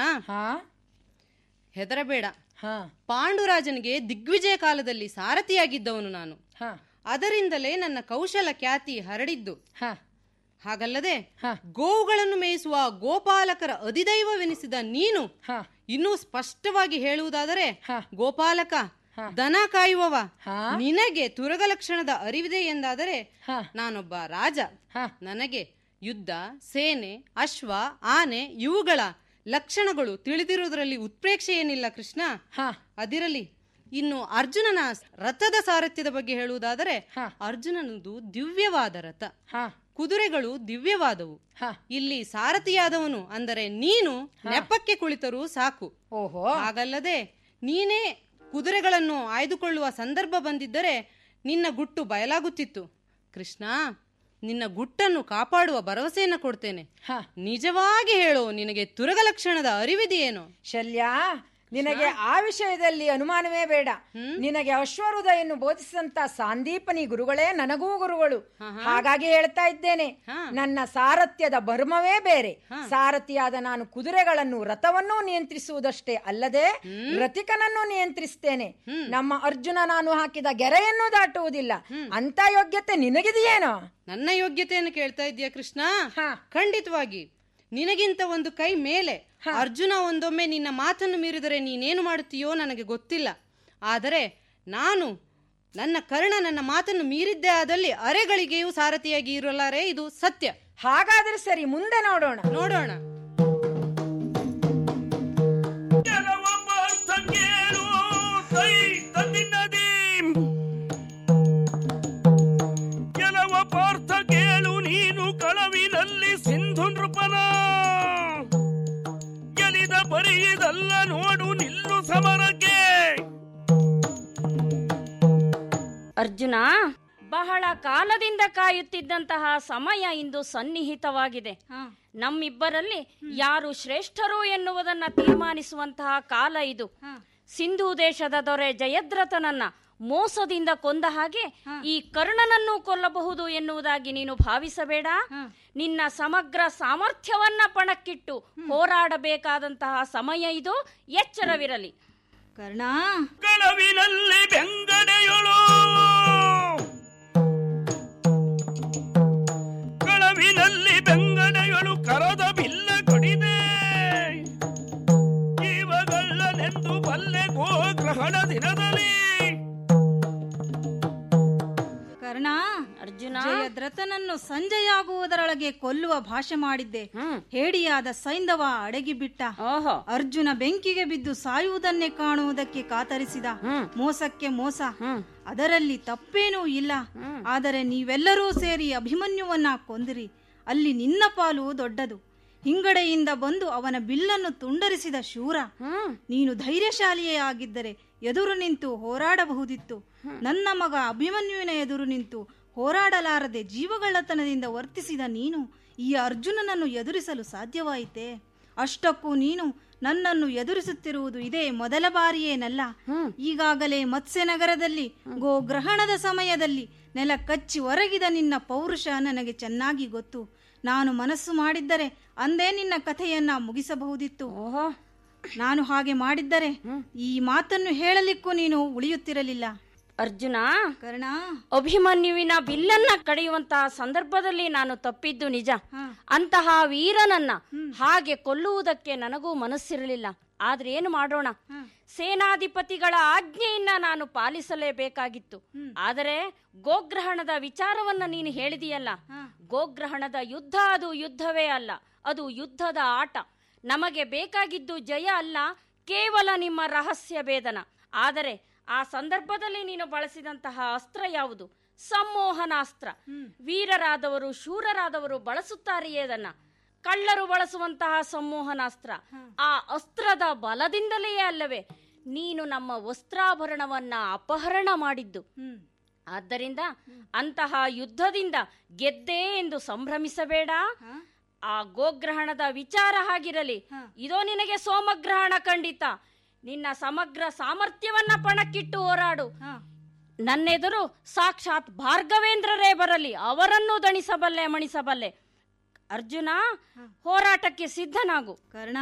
ಹೆದರಬೇಡ ಪಾಂಡುರಾಜನಿಗೆ ದಿಗ್ವಿಜಯ ಕಾಲದಲ್ಲಿ ಸಾರಥಿಯಾಗಿದ್ದವನು ನಾನು ಅದರಿಂದಲೇ ನನ್ನ ಕೌಶಲ ಖ್ಯಾತಿ ಹರಡಿದ್ದು ಹಾಗಲ್ಲದೆ ಗೋವುಗಳನ್ನು ಮೇಯಿಸುವ ಗೋಪಾಲಕರ ಅಧಿದೈವವೆನಿಸಿದ ನೀನು ಇನ್ನೂ ಸ್ಪಷ್ಟವಾಗಿ ಹೇಳುವುದಾದರೆ ಗೋಪಾಲಕ ದನ ಕಾಯುವವ ನಿನಗೆ ತುರಗ ಲಕ್ಷಣದ ಅರಿವಿದೆ ಎಂದಾದರೆ ನಾನೊಬ್ಬ ರಾಜ ನನಗೆ ಯುದ್ಧ ಸೇನೆ ಅಶ್ವ ಆನೆ ಇವುಗಳ ಲಕ್ಷಣಗಳು ತಿಳಿದಿರುವುದರಲ್ಲಿ ಉತ್ಪ್ರೇಕ್ಷೆ ಏನಿಲ್ಲ ಕೃಷ್ಣ ಅದಿರಲಿ ಇನ್ನು ಅರ್ಜುನನ ರಥದ ಸಾರಥ್ಯದ ಬಗ್ಗೆ ಹೇಳುವುದಾದರೆ ಅರ್ಜುನನದು ದಿವ್ಯವಾದ ರಥ ಕುದುರೆಗಳು ದಿವ್ಯವಾದವು ಇಲ್ಲಿ ಸಾರಥಿಯಾದವನು ಅಂದರೆ ನೀನು ನೆಪಕ್ಕೆ ಕುಳಿತರೂ ಸಾಕು ಓಹೋ ಹಾಗಲ್ಲದೆ ನೀನೇ ಕುದುರೆಗಳನ್ನು ಆಯ್ದುಕೊಳ್ಳುವ ಸಂದರ್ಭ ಬಂದಿದ್ದರೆ ನಿನ್ನ ಗುಟ್ಟು ಬಯಲಾಗುತ್ತಿತ್ತು ಕೃಷ್ಣ ನಿನ್ನ ಗುಟ್ಟನ್ನು ಕಾಪಾಡುವ ಭರವಸೆಯನ್ನ ಕೊಡ್ತೇನೆ ನಿಜವಾಗಿ ಹೇಳು ನಿನಗೆ ತುರಗ ಲಕ್ಷಣದ ಅರಿವಿದೆಯೇನು ಶಲ್ಯ ನಿನಗೆ ಆ ವಿಷಯದಲ್ಲಿ ಅನುಮಾನವೇ ಬೇಡ ನಿನಗೆ ಅಶ್ವರುದಯನ್ನು ಬೋಧಿಸಿದಂತ ಸಾಂದೀಪನಿ ಗುರುಗಳೇ ನನಗೂ ಗುರುಗಳು ಹಾಗಾಗಿ ಹೇಳ್ತಾ ಇದ್ದೇನೆ ನನ್ನ ಸಾರಥ್ಯದ ಬರ್ಮವೇ ಬೇರೆ ಸಾರಥಿಯಾದ ನಾನು ಕುದುರೆಗಳನ್ನು ರಥವನ್ನೂ ನಿಯಂತ್ರಿಸುವುದಷ್ಟೇ ಅಲ್ಲದೆ ರಥಿಕನನ್ನು ನಿಯಂತ್ರಿಸ್ತೇನೆ ನಮ್ಮ ಅರ್ಜುನ ನಾನು ಹಾಕಿದ ಗೆರೆಯನ್ನು ದಾಟುವುದಿಲ್ಲ ಅಂತ ಯೋಗ್ಯತೆ ನಿನಗಿದೆಯೇನೋ ನನ್ನ ಯೋಗ್ಯತೆಯನ್ನು ಕೇಳ್ತಾ ಇದೀಯ ಕೃಷ್ಣ ಖಂಡಿತವಾಗಿ ನಿನಗಿಂತ ಒಂದು ಕೈ ಮೇಲೆ ಅರ್ಜುನ ಒಂದೊಮ್ಮೆ ನಿನ್ನ ಮಾತನ್ನು ಮೀರಿದರೆ ನೀನೇನು ಮಾಡುತ್ತೀಯೋ ನನಗೆ ಗೊತ್ತಿಲ್ಲ ಆದರೆ ನಾನು ನನ್ನ ಕರ್ಣ ನನ್ನ ಮಾತನ್ನು ಮೀರಿದ್ದೇ ಆದಲ್ಲಿ ಅರೆಗಳಿಗೆಯೂ ಸಾರಥಿಯಾಗಿ ಇರಲಾರೆ ಇದು ಸತ್ಯ ಹಾಗಾದ್ರೆ ಸರಿ ಮುಂದೆ ನೋಡೋಣ ನೋಡೋಣ ಕೆಲವ ಪಾರ್ಥ ಕೇಳು ನೀನು ಕಳವಿನಲ್ಲಿ ಸಿಂಧು ನೃಪನ ಗೆಲಿದ ಬರಿಯಿದಲ್ಲ ನೋಡು ನಿಲ್ಲು ಸಮರಕ್ಕೆ ಅರ್ಜುನ ಬಹಳ ಕಾಲದಿಂದ ಕಾಯುತ್ತಿದ್ದಂತಹ ಸಮಯ ಇಂದು ಸನ್ನಿಹಿತವಾಗಿದೆ ನಮ್ಮಿಬ್ಬರಲ್ಲಿ ಯಾರು ಶ್ರೇಷ್ಠರು ಎನ್ನುವುದನ್ನ ತೀರ್ಮಾನಿಸುವಂತಹ ಕಾಲ ಇದು ಸಿಂಧು ದೇಶದ ದೊರೆ ಜಯದ್ರಥನನ್ನ ಮೋಸದಿಂದ ಕೊಂದ ಹಾಗೆ ಈ ಕರ್ಣನನ್ನು ಕೊಲ್ಲಬಹುದು ಎನ್ನುವುದಾಗಿ ನೀನು ಭಾವಿಸಬೇಡ ನಿನ್ನ ಸಮಗ್ರ ಸಾಮರ್ಥ್ಯವನ್ನ ಪಣಕ್ಕಿಟ್ಟು ಹೋರಾಡಬೇಕಾದಂತಹ ಸಮಯ ಇದು ಎಚ್ಚರವಿರಲಿ ಕರ್ಣ ಕಳವಿನಲ್ಲಿ ಬೆಂಗಡೆಯೊಳು ಕಳವಿನಲ್ಲಿ ಬೆಂಗಡೆಯೊಳು ಕರದ ಬಿಲ್ಲ ಕೊಡಿದೆ ಜೀವಗಳ್ಳನೆಂದು ಬಲ್ಲೆ ಗೋಗ್ರಹಣ ದಿನದಲ್ಲಿ ಕರ್ಣ ಅರ್ಜುನ ಜಯದ್ರಥನನ್ನು ಸಂಜೆಯಾಗುವುದರೊಳಗೆ ಕೊಲ್ಲುವ ಭಾಷೆ ಮಾಡಿದ್ದೆ ಹೇಡಿಯಾದ ಸೈಂಧವ ಅಡಗಿ ಬಿಟ್ಟ ಅರ್ಜುನ ಬೆಂಕಿಗೆ ಬಿದ್ದು ಸಾಯುವುದನ್ನೇ ಕಾಣುವುದಕ್ಕೆ ಕಾತರಿಸಿದ ಮೋಸಕ್ಕೆ ಮೋಸ ಅದರಲ್ಲಿ ತಪ್ಪೇನೂ ಇಲ್ಲ ಆದರೆ ನೀವೆಲ್ಲರೂ ಸೇರಿ ಅಭಿಮನ್ಯುವನ್ನ ಕೊಂದಿರಿ ಅಲ್ಲಿ ನಿನ್ನ ಪಾಲು ದೊಡ್ಡದು ಹಿಂಗಡೆಯಿಂದ ಬಂದು ಅವನ ಬಿಲ್ಲನ್ನು ತುಂಡರಿಸಿದ ಶೂರ ನೀನು ಧೈರ್ಯಶಾಲಿಯೇ ಆಗಿದ್ದರೆ ಎದುರು ನಿಂತು ಹೋರಾಡಬಹುದಿತ್ತು ನನ್ನ ಮಗ ಅಭಿಮನ್ಯುವಿನ ಎದುರು ನಿಂತು ಹೋರಾಡಲಾರದೆ ಜೀವಗಳ್ಳತನದಿಂದ ವರ್ತಿಸಿದ ನೀನು ಈ ಅರ್ಜುನನನ್ನು ಎದುರಿಸಲು ಸಾಧ್ಯವಾಯಿತೆ ಅಷ್ಟಕ್ಕೂ ನೀನು ನನ್ನನ್ನು ಎದುರಿಸುತ್ತಿರುವುದು ಇದೇ ಮೊದಲ ಬಾರಿಯೇನಲ್ಲ ಈಗಾಗಲೇ ಮತ್ಸ್ಯನಗರದಲ್ಲಿ ಗೋಗ್ರಹಣದ ಸಮಯದಲ್ಲಿ ನೆಲ ಕಚ್ಚಿ ಒರಗಿದ ನಿನ್ನ ಪೌರುಷ ನನಗೆ ಚೆನ್ನಾಗಿ ಗೊತ್ತು ನಾನು ಮನಸ್ಸು ಮಾಡಿದ್ದರೆ ಅಂದೇ ನಿನ್ನ ಕಥೆಯನ್ನ ಮುಗಿಸಬಹುದಿತ್ತು ನಾನು ಹಾಗೆ ಮಾಡಿದ್ದರೆ ಈ ಮಾತನ್ನು ಹೇಳಲಿಕ್ಕೂ ನೀನು ಉಳಿಯುತ್ತಿರಲಿಲ್ಲ ಅರ್ಜುನ ಕರ್ಣ ಅಭಿಮನ್ಯುವಿನ ಬಿಲ್ಲನ್ನ ಕಡಿಯುವಂತಹ ಸಂದರ್ಭದಲ್ಲಿ ನಾನು ತಪ್ಪಿದ್ದು ನಿಜ ಅಂತಹ ವೀರನನ್ನ ಹಾಗೆ ಕೊಲ್ಲುವುದಕ್ಕೆ ನನಗೂ ಮನಸ್ಸಿರಲಿಲ್ಲ ಆದ್ರೆ ಏನು ಮಾಡೋಣ ಸೇನಾಧಿಪತಿಗಳ ಆಜ್ಞೆಯನ್ನ ನಾನು ಪಾಲಿಸಲೇಬೇಕಾಗಿತ್ತು ಆದರೆ ಗೋಗ್ರಹಣದ ವಿಚಾರವನ್ನ ನೀನು ಹೇಳಿದೆಯಲ್ಲ ಗೋಗ್ರಹಣದ ಯುದ್ಧ ಅದು ಯುದ್ಧವೇ ಅಲ್ಲ ಅದು ಯುದ್ಧದ ಆಟ ನಮಗೆ ಬೇಕಾಗಿದ್ದು ಜಯ ಅಲ್ಲ ಕೇವಲ ನಿಮ್ಮ ರಹಸ್ಯ ಭೇದನ ಆದರೆ ಆ ಸಂದರ್ಭದಲ್ಲಿ ನೀನು ಬಳಸಿದಂತಹ ಅಸ್ತ್ರ ಯಾವುದು ಸಂಮೋಹನಾಸ್ತ್ರ ವೀರರಾದವರು ಶೂರರಾದವರು ಬಳಸುತ್ತಾರೆಯೇ ಅದನ್ನ ಕಳ್ಳರು ಬಳಸುವಂತಹ ಸಂಮೋಹನಾಸ್ತ್ರ ಆ ಅಸ್ತ್ರದ ಬಲದಿಂದಲೇ ಅಲ್ಲವೇ ನೀನು ನಮ್ಮ ವಸ್ತ್ರಾಭರಣವನ್ನ ಅಪಹರಣ ಮಾಡಿದ್ದು ಆದ್ದರಿಂದ ಅಂತಹ ಯುದ್ಧದಿಂದ ಗೆದ್ದೆ ಎಂದು ಸಂಭ್ರಮಿಸಬೇಡ ಆ ಗೋಗ್ರಹಣದ ವಿಚಾರ ಹಾಗಿರಲಿ ಇದೋ ನಿನಗೆ ಸೋಮಗ್ರಹಣ ಖಂಡಿತ ನಿನ್ನ ಸಮಗ್ರ ಸಾಮರ್ಥ್ಯವನ್ನ ಪಣಕ್ಕಿಟ್ಟು ಹೋರಾಡು ನನ್ನೆದುರು ಸಾಕ್ಷಾತ್ ಭಾರ್ಗವೇಂದ್ರರೇ ಬರಲಿ ಅವರನ್ನು ದಣಿಸಬಲ್ಲೆ ಮಣಿಸಬಲ್ಲೆ ಅರ್ಜುನ ಹೋರಾಟಕ್ಕೆ ಸಿದ್ಧನಾಗು ಕರ್ಣ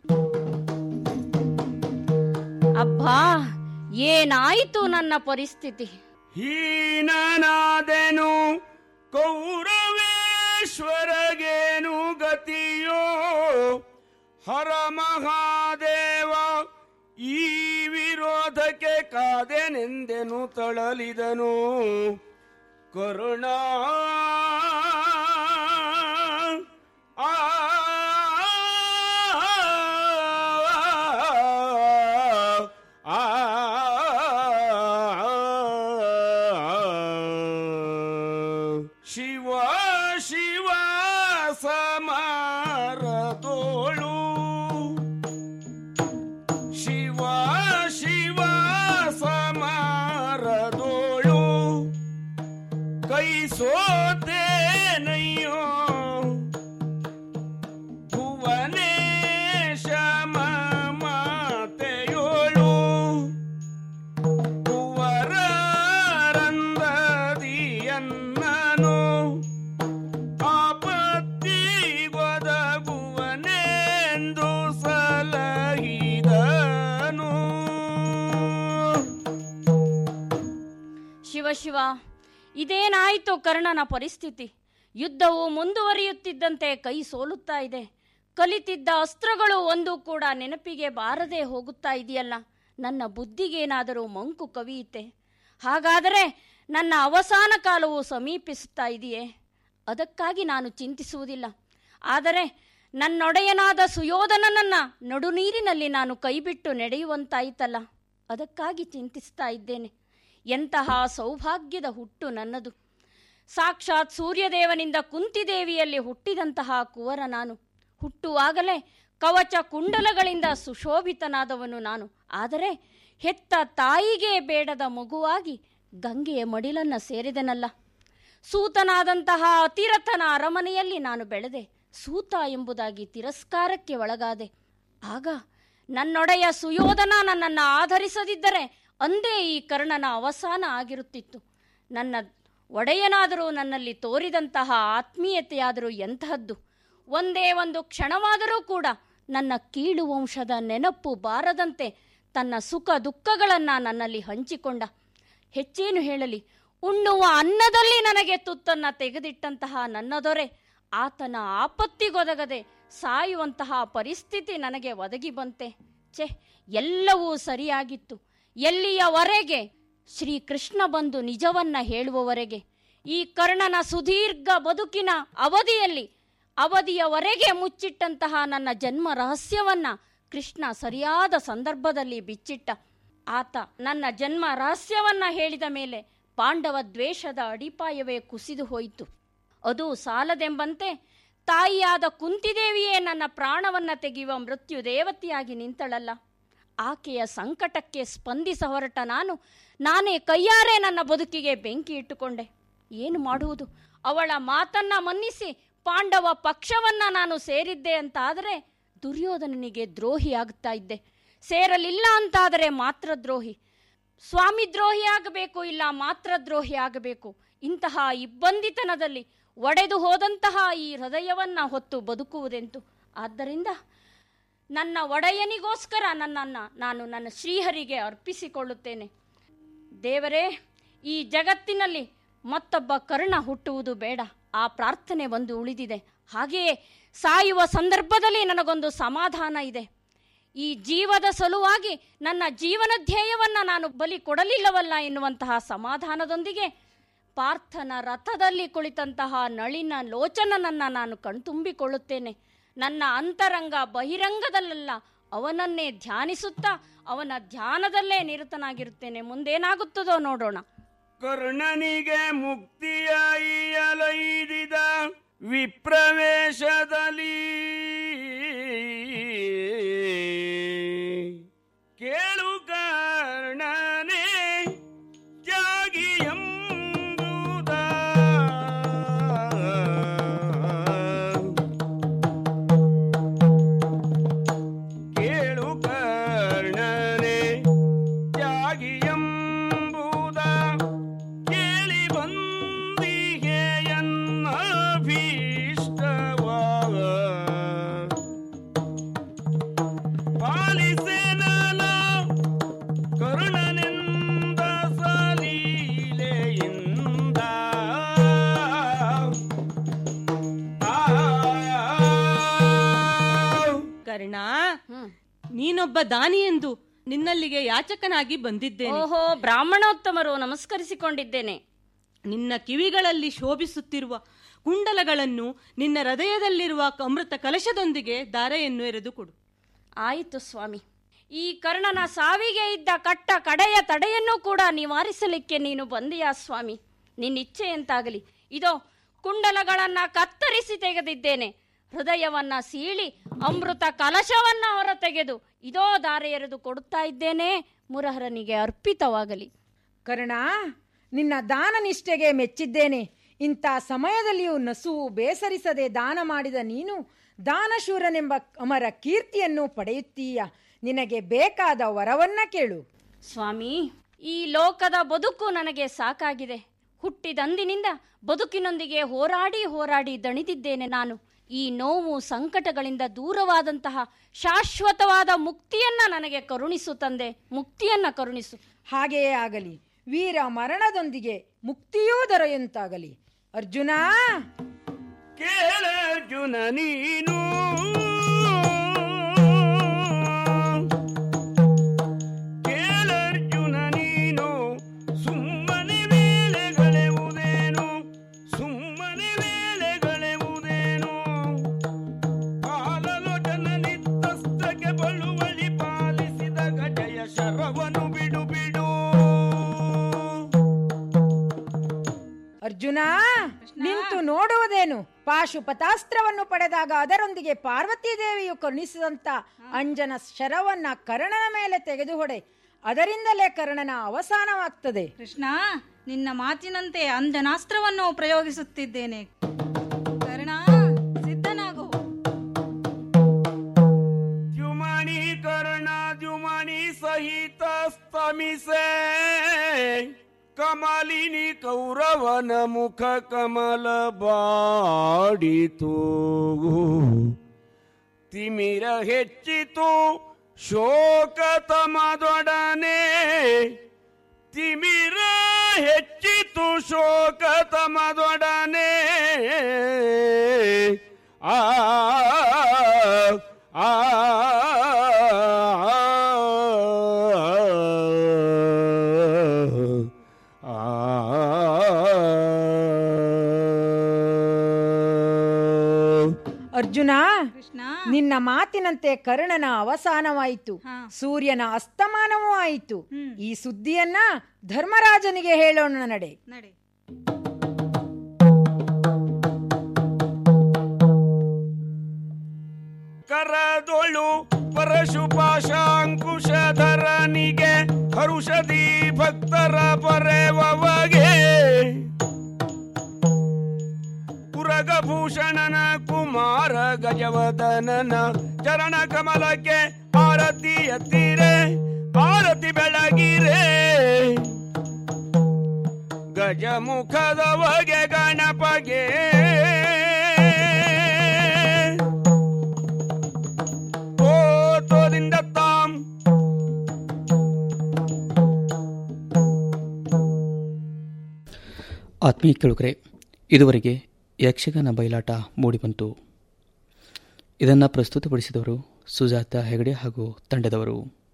ಅಬ್ಬಾ ಏನಾಯಿತು ನನ್ನ ಪರಿಸ್ಥಿತಿ ಹೀನನಾದೆನು ಕೌರವೇಶ್ವರಗೇನು ಗತಿಯೋ ಹರ ಮಹಾದೇವ ಈ ವಿರೋಧಕ್ಕೆ ಕಾದೆನೆಂದೆನು ತಳಲಿದನು ಕರುಣ ಆ ಶಿವ ಶಿವ ಸಮಾರತೋಳು ಶಿವ ಶಿವ ಸಮಾರದೋಳು ಕೈ ಸೋತೆ ಶಿವ ಇದೇನಾಯಿತು ಕರ್ಣನ ಪರಿಸ್ಥಿತಿ ಯುದ್ಧವು ಮುಂದುವರಿಯುತ್ತಿದ್ದಂತೆ ಕೈ ಸೋಲುತ್ತಾ ಇದೆ ಕಲಿತಿದ್ದ ಅಸ್ತ್ರಗಳು ಒಂದು ಕೂಡ ನೆನಪಿಗೆ ಬಾರದೆ ಹೋಗುತ್ತಾ ಇದೆಯಲ್ಲ ನನ್ನ ಬುದ್ಧಿಗೇನಾದರೂ ಮಂಕು ಕವಿಯುತ್ತೆ ಹಾಗಾದರೆ ನನ್ನ ಅವಸಾನ ಕಾಲವು ಸಮೀಪಿಸುತ್ತಾ ಇದೆಯೇ ಅದಕ್ಕಾಗಿ ನಾನು ಚಿಂತಿಸುವುದಿಲ್ಲ ಆದರೆ ನನ್ನೊಡೆಯನಾದ ಸುಯೋಧನನನ್ನ ನಡುನೀರಿನಲ್ಲಿ ನಾನು ಕೈಬಿಟ್ಟು ನಡೆಯುವಂತಾಯಿತಲ್ಲ ಅದಕ್ಕಾಗಿ ಚಿಂತಿಸ್ತಾ ಇದ್ದೇನೆ ಎಂತಹ ಸೌಭಾಗ್ಯದ ಹುಟ್ಟು ನನ್ನದು ಸಾಕ್ಷಾತ್ ಸೂರ್ಯದೇವನಿಂದ ಕುಂತಿದೇವಿಯಲ್ಲಿ ಹುಟ್ಟಿದಂತಹ ಕುವರ ನಾನು ಹುಟ್ಟುವಾಗಲೇ ಕವಚ ಕುಂಡಲಗಳಿಂದ ಸುಶೋಭಿತನಾದವನು ನಾನು ಆದರೆ ಹೆತ್ತ ತಾಯಿಗೆ ಬೇಡದ ಮಗುವಾಗಿ ಗಂಗೆಯ ಮಡಿಲನ್ನ ಸೇರಿದನಲ್ಲ ಸೂತನಾದಂತಹ ಅತಿರಥನ ಅರಮನೆಯಲ್ಲಿ ನಾನು ಬೆಳೆದೆ ಸೂತ ಎಂಬುದಾಗಿ ತಿರಸ್ಕಾರಕ್ಕೆ ಒಳಗಾದೆ ಆಗ ನನ್ನೊಡೆಯ ಸುಯೋಧನ ನನ್ನನ್ನು ಆಧರಿಸದಿದ್ದರೆ ಅಂದೇ ಈ ಕರ್ಣನ ಅವಸಾನ ಆಗಿರುತ್ತಿತ್ತು ನನ್ನ ಒಡೆಯನಾದರೂ ನನ್ನಲ್ಲಿ ತೋರಿದಂತಹ ಆತ್ಮೀಯತೆಯಾದರೂ ಎಂತಹದ್ದು ಒಂದೇ ಒಂದು ಕ್ಷಣವಾದರೂ ಕೂಡ ನನ್ನ ಕೀಳು ವಂಶದ ನೆನಪು ಬಾರದಂತೆ ತನ್ನ ಸುಖ ದುಃಖಗಳನ್ನು ನನ್ನಲ್ಲಿ ಹಂಚಿಕೊಂಡ ಹೆಚ್ಚೇನು ಹೇಳಲಿ ಉಣ್ಣುವ ಅನ್ನದಲ್ಲಿ ನನಗೆ ತುತ್ತನ್ನ ತೆಗೆದಿಟ್ಟಂತಹ ನನ್ನ ದೊರೆ ಆತನ ಆಪತ್ತಿಗೊದಗದೆ ಸಾಯುವಂತಹ ಪರಿಸ್ಥಿತಿ ನನಗೆ ಒದಗಿ ಬಂತೆ ಛೆ ಎಲ್ಲವೂ ಸರಿಯಾಗಿತ್ತು ಎಲ್ಲಿಯವರೆಗೆ ಶ್ರೀಕೃಷ್ಣ ಬಂದು ನಿಜವನ್ನ ಹೇಳುವವರೆಗೆ ಈ ಕರ್ಣನ ಸುದೀರ್ಘ ಬದುಕಿನ ಅವಧಿಯಲ್ಲಿ ಅವಧಿಯವರೆಗೆ ಮುಚ್ಚಿಟ್ಟಂತಹ ನನ್ನ ಜನ್ಮ ರಹಸ್ಯವನ್ನ ಕೃಷ್ಣ ಸರಿಯಾದ ಸಂದರ್ಭದಲ್ಲಿ ಬಿಚ್ಚಿಟ್ಟ ಆತ ನನ್ನ ಜನ್ಮ ರಹಸ್ಯವನ್ನ ಹೇಳಿದ ಮೇಲೆ ಪಾಂಡವ ದ್ವೇಷದ ಅಡಿಪಾಯವೇ ಕುಸಿದು ಹೋಯಿತು ಅದು ಸಾಲದೆಂಬಂತೆ ತಾಯಿಯಾದ ಕುಂತಿದೇವಿಯೇ ನನ್ನ ಪ್ರಾಣವನ್ನ ತೆಗೆಯುವ ಮೃತ್ಯು ದೇವತೆಯಾಗಿ ನಿಂತಳಲ್ಲ ಆಕೆಯ ಸಂಕಟಕ್ಕೆ ಸ್ಪಂದಿಸ ಹೊರಟ ನಾನು ನಾನೇ ಕೈಯಾರೆ ನನ್ನ ಬದುಕಿಗೆ ಬೆಂಕಿ ಇಟ್ಟುಕೊಂಡೆ ಏನು ಮಾಡುವುದು ಅವಳ ಮಾತನ್ನ ಮನ್ನಿಸಿ ಪಾಂಡವ ಪಕ್ಷವನ್ನ ನಾನು ಸೇರಿದ್ದೆ ಅಂತಾದರೆ ದುರ್ಯೋಧನನಿಗೆ ದ್ರೋಹಿಯಾಗುತ್ತಾ ಇದ್ದೆ ಸೇರಲಿಲ್ಲ ಅಂತಾದರೆ ಮಾತ್ರ ದ್ರೋಹಿ ಸ್ವಾಮಿ ದ್ರೋಹಿ ಆಗಬೇಕು ಇಲ್ಲ ಮಾತ್ರ ದ್ರೋಹಿ ಆಗಬೇಕು ಇಂತಹ ಇಬ್ಬಂದಿತನದಲ್ಲಿ ಒಡೆದು ಹೋದಂತಹ ಈ ಹೃದಯವನ್ನ ಹೊತ್ತು ಬದುಕುವುದೆಂತು ಆದ್ದರಿಂದ ನನ್ನ ಒಡೆಯನಿಗೋಸ್ಕರ ನನ್ನನ್ನು ನಾನು ನನ್ನ ಶ್ರೀಹರಿಗೆ ಅರ್ಪಿಸಿಕೊಳ್ಳುತ್ತೇನೆ ದೇವರೇ ಈ ಜಗತ್ತಿನಲ್ಲಿ ಮತ್ತೊಬ್ಬ ಕರ್ಣ ಹುಟ್ಟುವುದು ಬೇಡ ಆ ಪ್ರಾರ್ಥನೆ ಒಂದು ಉಳಿದಿದೆ ಹಾಗೆಯೇ ಸಾಯುವ ಸಂದರ್ಭದಲ್ಲಿ ನನಗೊಂದು ಸಮಾಧಾನ ಇದೆ ಈ ಜೀವದ ಸಲುವಾಗಿ ನನ್ನ ಜೀವನ ಧ್ಯೇಯವನ್ನ ನಾನು ಬಲಿ ಕೊಡಲಿಲ್ಲವಲ್ಲ ಎನ್ನುವಂತಹ ಸಮಾಧಾನದೊಂದಿಗೆ ಪಾರ್ಥನ ರಥದಲ್ಲಿ ಕುಳಿತಂತಹ ನಳಿನ ಲೋಚನನನ್ನ ನಾನು ಕಣ್ತುಂಬಿಕೊಳ್ಳುತ್ತೇನೆ ನನ್ನ ಅಂತರಂಗ ಬಹಿರಂಗದಲ್ಲೆಲ್ಲ ಅವನನ್ನೇ ಧ್ಯಾನಿಸುತ್ತಾ ಅವನ ಧ್ಯಾನದಲ್ಲೇ ನಿರತನಾಗಿರುತ್ತೇನೆ ಮುಂದೇನಾಗುತ್ತದೋ ನೋಡೋಣ ಕರ್ಣನಿಗೆ ಮುಕ್ತಿಯ ಇಯಲೈದಿದ ವಿಪ್ರವೇಶದಲ್ಲಿ ಕೇಳು ಕರ್ಣನೇ ತ್ಯಾಗಿ ಎಂಬುದ ಕೇಳು ಕರ್ಣನೇ ತ್ಯಾಗಿ ಎಂಬುದ ಕೇಳಿ ಬಂದಿಗೆ ಎನ್ನ ಭೀಷ್ಟವ ಪಾಲಿಸೆನಲ ಕರುಣನಿಂದ ಸಲೀಲೆಯಿಂದ ಕರ್ಣ ನೀನೊಬ್ಬ ದಾನಿ ಎಂದು ನಿನ್ನಲ್ಲಿಗೆ ಯಾಚಕನಾಗಿ ಬಂದಿದ್ದೇನೆ ಓಹೋ ಬ್ರಾಹ್ಮಣೋತ್ತಮರು ನಮಸ್ಕರಿಸಿಕೊಂಡಿದ್ದೇನೆ ನಿನ್ನ ಕಿವಿಗಳಲ್ಲಿ ಶೋಭಿಸುತ್ತಿರುವ ಕುಂಡಲಗಳನ್ನು ನಿನ್ನ ಹೃದಯದಲ್ಲಿರುವ ಅಮೃತ ಕಲಶದೊಂದಿಗೆ ಧಾರೆಯನ್ನು ಎರೆದು ಕೊಡು ಆಯಿತು ಸ್ವಾಮಿ ಈ ಕರ್ಣನ ಸಾವಿಗೆ ಇದ್ದ ಕಟ್ಟ ಕಡೆಯ ತಡೆಯನ್ನು ಕೂಡ ನಿವಾರಿಸಲಿಕ್ಕೆ ನೀನು ಬಂದೆಯಾ ಸ್ವಾಮಿ ನಿನ್ನಿಚ್ಛೆಯಂತಾಗಲಿ ಇದೋ ಕುಂಡಲಗಳನ್ನ ಕತ್ತರಿಸಿ ತೆಗೆದಿದ್ದೇನೆ ಹೃದಯವನ್ನ ಸೀಳಿ ಅಮೃತ ಕಲಶವನ್ನ ಹೊರತೆಗೆದು ಇದೋ ದಾರೆ ಎರೆದು ಕೊಡುತ್ತಾ ಇದ್ದೇನೆ ಮುರಹರನಿಗೆ ಅರ್ಪಿತವಾಗಲಿ ಕರ್ಣ ನಿನ್ನ ದಾನ ನಿಷ್ಠೆಗೆ ಮೆಚ್ಚಿದ್ದೇನೆ ಇಂಥ ಸಮಯದಲ್ಲಿಯೂ ನಸುವು ಬೇಸರಿಸದೆ ದಾನ ಮಾಡಿದ ನೀನು ದಾನಶೂರನೆಂಬ ಅಮರ ಕೀರ್ತಿಯನ್ನು ಪಡೆಯುತ್ತೀಯ ನಿನಗೆ ಬೇಕಾದ ವರವನ್ನ ಕೇಳು ಸ್ವಾಮಿ ಈ ಲೋಕದ ಬದುಕು ನನಗೆ ಸಾಕಾಗಿದೆ ಹುಟ್ಟಿದಂದಿನಿಂದ ಬದುಕಿನೊಂದಿಗೆ ಹೋರಾಡಿ ಹೋರಾಡಿ ದಣಿದಿದ್ದೇನೆ ನಾನು ಈ ನೋವು ಸಂಕಟಗಳಿಂದ ದೂರವಾದಂತಹ ಶಾಶ್ವತವಾದ ಮುಕ್ತಿಯನ್ನ ನನಗೆ ಕರುಣಿಸು ತಂದೆ ಮುಕ್ತಿಯನ್ನ ಕರುಣಿಸು ಹಾಗೆಯೇ ಆಗಲಿ ವೀರ ಮರಣದೊಂದಿಗೆ ಮುಕ್ತಿಯೂ ದೊರೆಯುವಂತಾಗಲಿ ಅರ್ಜುನ ಕೇಳ ಅರ್ಜುನ ನೀನು ಕೇಳ ಅರ್ಜುನ ನೀನು ಸುಮ್ಮನೆ ವೇಳೆಗಳೆವುದೇನು ಸುಮ್ಮನೆ ವೇಳೆಗಳೆವುದೇನು ಪಾಲಲೊಡನ ನಿತ್ತಸ್ತಕ್ಕೆ ಬಳುವಳಿ ಪಾಲಿಸಿದ ಗಜಯ ಶರವನು ಬಿಡು ಬಿಡು ಅರ್ಜುನ ನಿಂತು ನೋಡುವುದೇನು ಪಾಶುಪತಾಸ್ತ್ರವನ್ನು ಪಡೆದಾಗ ಅದರೊಂದಿಗೆ ಪಾರ್ವತಿ ದೇವಿಯು ಕರುಣಿಸಿದಂತ ಅಂಜನ ಶರವನ್ನ ಕರ್ಣನ ಮೇಲೆ ತೆಗೆದು ಹೊಡೆ ಅದರಿಂದಲೇ ಕರ್ಣನ ಅವಸಾನವಾಗ್ತದೆ ಕೃಷ್ಣ ನಿನ್ನ ಮಾತಿನಂತೆ ಅಂಜನಾಸ್ತ್ರವನ್ನು ಪ್ರಯೋಗಿಸುತ್ತಿದ್ದೇನೆ ಕರ್ಣ ಸಿದ್ಧನಾಗು ದ್ಯುಮಣಿ ಕರ್ಣ ದ್ಯುಮಣಿ ಸಹಿತ ಸ್ತಮಿಸೆ ಕಮಲಿನಿ ಕೌರವನ ಮುಖ ಕಮಲ ಬಾಡಿತು ತಿಮಿರ ಹೆಚ್ಚಿತು ಶೋಕ ತಮದೊಡನೆ ತಿಮಿರ ಹೆಚ್ಚಿತು ಶೋಕ ತಮದೊಡನೆ ಆ ಆ ಅರ್ಜುನ ನಿನ್ನ ಮಾತಿನಂತೆ ಕರ್ಣನ ಅವಸಾನವಾಯಿತು ಸೂರ್ಯನ ಅಸ್ತಮಾನವೂ ಆಯಿತು ಈ ಸುದ್ದಿಯನ್ನ ಧರ್ಮರಾಜನಿಗೆ ಹೇಳೋಣ ನಡೆ ನಡೆ ಕರದೊಳು ಪರಶುಪಾಶಾಂಕುಶಧರನಿಗೆ ಹರುಷದಿ ಭಕ್ತರ ಪರೆವವಗೆ ಪುರಗಭೂಷಣನ ಕುಮಾರ ಗಜವದನನ ಚರಣ ಕಮಲಕ್ಕೆ ಆರತಿ ಎತ್ತಿರೆ ಆರತಿ ಬೆಳಗಿರೆ ಗಜಮುಖದವಗೆ ಗಣಪಗೆ ತೋದಿಂದ ತಾಂ ಆತ್ಮೀಯ ಕೇಳುಗರೆ ಇದುವರೆಗೆ ಯಕ್ಷಗಾನ ಬಯಲಾಟ ಮೂಡಿಬಂತು ಇದನ್ನು ಪ್ರಸ್ತುತಪಡಿಸಿದವರು ಸುಜಾತ ಹೆಗಡೆ ಹಾಗೂ ತಂಡದವರು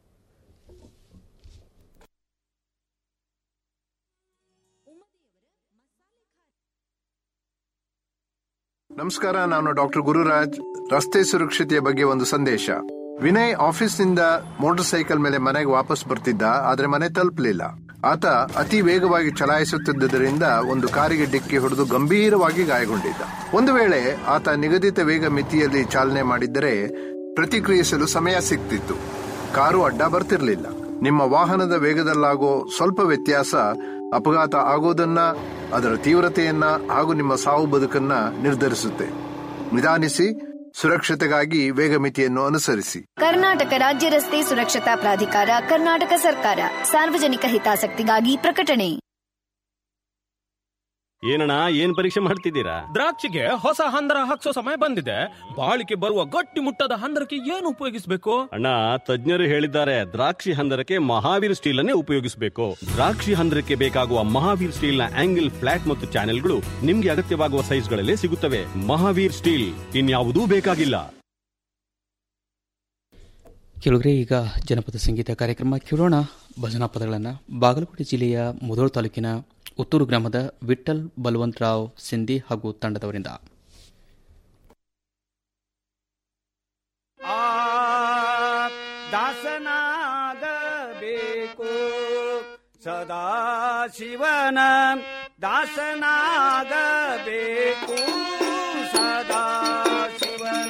ನಮಸ್ಕಾರ ನಾನು ಡಾಕ್ಟರ್ ಗುರುರಾಜ್ ರಸ್ತೆ ಸುರಕ್ಷತೆಯ ಬಗ್ಗೆ ಒಂದು ಸಂದೇಶ ವಿನಯ್ ಆಫೀಸ್ನಿಂದ ಮೋಟಾರ್ ಸೈಕಲ್ ಮೇಲೆ ಮನೆಗೆ ವಾಪಸ್ ಬರ್ತಿದ್ದ ಆದ್ರೆ ಮನೆ ತಲುಪಲಿಲ್ಲ ಆತ ಅತಿ ವೇಗವಾಗಿ ಚಲಾಯಿಸುತ್ತಿದ್ದರಿಂದ ಒಂದು ಕಾರಿಗೆ ಡಿಕ್ಕಿ ಹೊಡೆದು ಗಂಭೀರವಾಗಿ ಗಾಯಗೊಂಡಿದ್ದ ಒಂದು ವೇಳೆ ಆತ ನಿಗದಿತ ವೇಗ ಮಿತಿಯಲ್ಲಿ ಚಾಲನೆ ಮಾಡಿದ್ದರೆ ಪ್ರತಿಕ್ರಿಯಿಸಲು ಸಮಯ ಸಿಗ್ತಿತ್ತು ಕಾರು ಅಡ್ಡ ಬರ್ತಿರ್ಲಿಲ್ಲ ನಿಮ್ಮ ವಾಹನದ ವೇಗದಲ್ಲಾಗೋ ಸ್ವಲ್ಪ ವ್ಯತ್ಯಾಸ ಅಪಘಾತ ಆಗೋದನ್ನ ಅದರ ತೀವ್ರತೆಯನ್ನ ಹಾಗೂ ನಿಮ್ಮ ಸಾವು ಬದುಕನ್ನ ನಿರ್ಧರಿಸುತ್ತೆ ನಿಧಾನಿಸಿ ಸುರಕ್ಷತೆಗಾಗಿ ವೇಗ ಮಿತಿಯನ್ನು ಅನುಸರಿಸಿ ಕರ್ನಾಟಕ ರಾಜ್ಯ ರಸ್ತೆ ಸುರಕ್ಷತಾ ಪ್ರಾಧಿಕಾರ ಕರ್ನಾಟಕ ಸರ್ಕಾರ ಸಾರ್ವಜನಿಕ ಹಿತಾಸಕ್ತಿಗಾಗಿ ಪ್ರಕಟಣೆ ಏನಣ್ಣ ಏನ್ ಪರೀಕ್ಷೆ ಮಾಡ್ತಿದ್ದೀರಾ ದ್ರಾಕ್ಷಿಗೆ ಹೊಸ ಹಂದರ ಹಾಕ್ಸೋ ಸಮಯ ಬಂದಿದೆ ಬಾಳಿಕೆ ಬರುವ ಗಟ್ಟಿ ಮುಟ್ಟದ ಹಂದರಕ್ಕೆ ಏನು ಉಪಯೋಗಿಸಬೇಕು ಅಣ್ಣ ತಜ್ಞರು ಹೇಳಿದ್ದಾರೆ ದ್ರಾಕ್ಷಿ ಹಂದರಕ್ಕೆ ಮಹಾವೀರ್ ಸ್ಟೀಲ್ ಅನ್ನೇ ಉಪಯೋಗಿಸಬೇಕು ದ್ರಾಕ್ಷಿ ಹಂದರಕ್ಕೆ ಬೇಕಾಗುವ ಮಹಾವೀರ್ ಸ್ಟೀಲ್ ನ ಆಂಗಲ್ ಫ್ಲಾಟ್ ಮತ್ತು ಚಾನೆಲ್ಗಳು ನಿಮ್ಗೆ ಅಗತ್ಯವಾಗುವ ಸೈಜ್ಗಳಲ್ಲೇ ಸಿಗುತ್ತವೆ ಮಹಾವೀರ್ ಸ್ಟೀಲ್ ಇನ್ಯಾವುದೂ ಬೇಕಾಗಿಲ್ಲ ಕೇಳುಗರೆ ಈಗ ಜನಪದ ಸಂಗೀತ ಕಾರ್ಯಕ್ರಮ ಕೇಳೋಣ ಭಜನಾ ಪದಗಳನ್ನು ಬಾಗಲಕೋಟೆ ಜಿಲ್ಲೆಯ ಮುದೋಳ್ ತಾಲೂಕಿನ ಉತ್ತೂರು ಗ್ರಾಮದ ವಿಠಲ್ ಬಲವಂತರಾವ್ ಸಿಂಧಿ ಹಾಗೂ ತಂಡದವರಿಂದ ಆ ದಾಸನಾಗಬೇಕು ಸದಾ ಶಿವನ ದಾಸನಾಗಬೇಕು ಸದಾ ಶಿವನ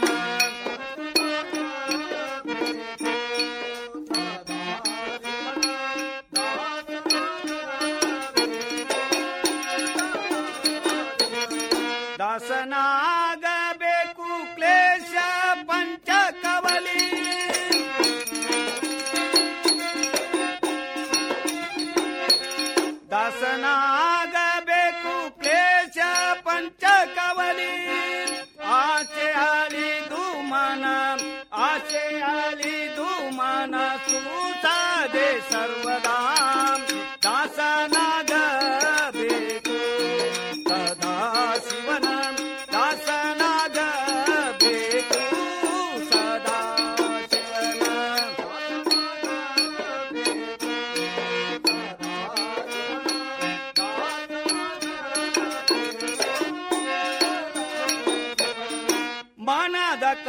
ದಾಸನಾಗಬೇಕು ಕ್ಲೇಶ ಪಂಚ ಕವಲಿ ದಾಸನಾಗಬೇಕು ಕ್ಲೇಶ ಪಂಚ ಕವಲಿ ಆಸೆ ಅಲಿದು ಮನ ಆಸೆ ಅಲಿದು ಮನ ಸೂತಾದೆ ಸರ್ವದಾ ದಾಸನ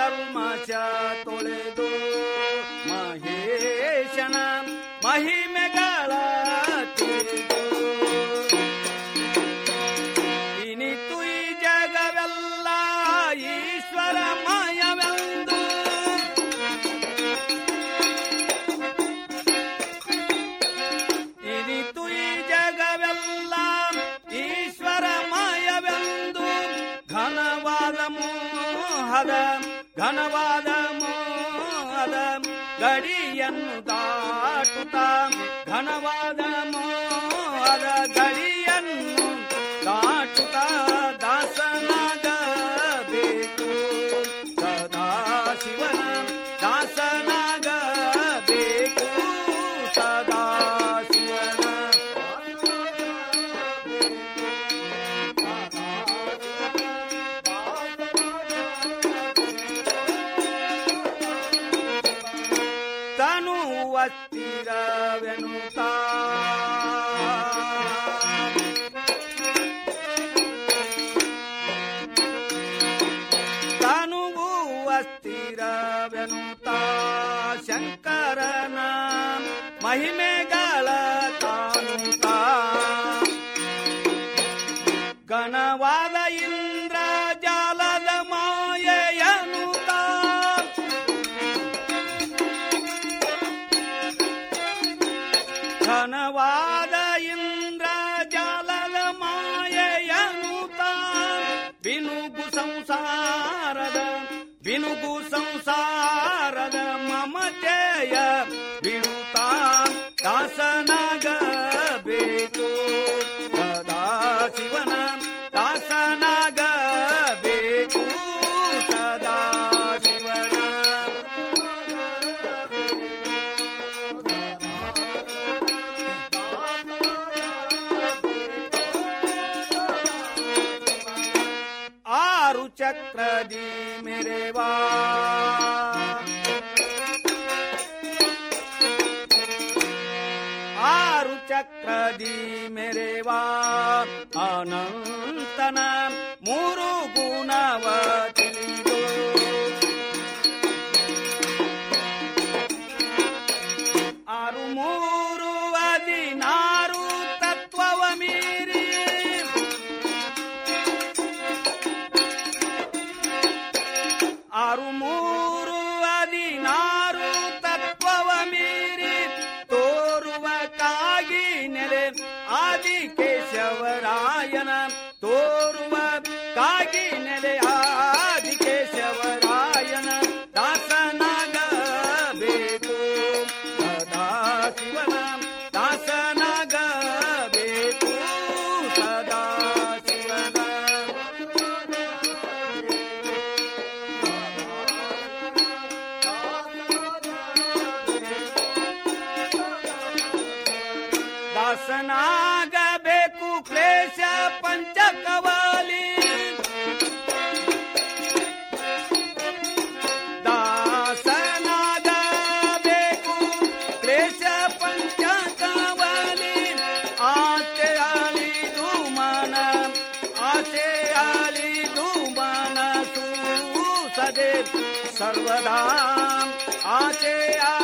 ಕಲ್ಮಶ ತೊಳೆದು ಮಹೇಶನ ಮಹಿಮೆಗಳ ತಿಳಿದು ಇನಿತು ಈ ಜಗವೆಲ್ಲ ಈಶ್ವರ ಮಯವೆಂದು ಇನಿತು ಈ ಜಗವೆಲ್ಲ ಈಶ್ವರ ಮಯವೆಂದು ಘನವಾದ ಮೋಹದ ಘನವಾದ ಮೋಹದ ಗಡಿಯನ್ನು ದಾಟುತ್ತ ಘನವಾದ ಮೋಹದ ಗಡಿಯನ್ನು ದಾಟುತ್ತ ದಾಸನಾಗಬೇಕು ಸದಾ ಶಿವನ ದಾಸನಾಗಬೇಕು ಸದಾ ಶಿವನ ತನು ಅಸ್ಥಿರವೆನುತ ತನುವು ಅಸ್ಥಿರವೆನುತ ಶಂಕರನ ಮಹಿಮೆಗಳ ಕಾಣುತ್ತ ಗಣವಾದ ಇಂದ್ರ ಜಾಲದ ಮಾಯೆಯನುತ ಘನವಾದ ಇಂದ್ರ ಜಾಲದ ಮಾಯೆಯನುತ ಬಿನುಗು ಸಂಸಾರದ ಬಿನುಗು ಸಂಸಾರದ ಮಮತೆಯ ಬಿಡುತ್ತ ದಾಸನಾಗಬೇಕು ಸದಾ ಶಿವನ ದಾಸನಾಗಬೇಕು ಸದಾ ಶಿವನ ಆರು ಚಕ್ರದಿ ಮೆರೆವಾ ಆರು ಚಕ್ರದಿ ಮೆರೆವಾ ಅನಂತನ ಮೂರು ಗುಣವ ತಿಳಿದು ಆರು ಮೂರು ಹದಿನಾರು ತತ್ವವ ಮೀರಿ ಆರು ಮೂರು ಹದಿನಾರು ತತ್ವವ ಮೀರಿ ತೋರುವ ಕಾಗಿ ನೆಲೆ ಆದಿಕೇಶವರಾಯನ ತೋರುವ ಕಾಗಿ ನೆಲೆ ಆದಿಕೇಶವರಾಯನ ದಾಸನಾಗಬೇಕು ಸದಾ ಶಿವನ ದಾಸನಾಗಬೇಕು ಸದಾ ಶಿವನ ದಾಸನಾಗಬೇಕು ಕ್ಲೇಶ ಪಂಚಕವಾಲಿ ದಾಸನಾಗಬೇಕು ಕ್ಲೇಶ ಪಂಚಕವಾಲಿ ಆಚೆ ಅಲಿದು ಮನ ಆಚೆ ಅಲಿದು ಮನಸು ಸದೆ ಸರ್ವದಾ ಆಚೆ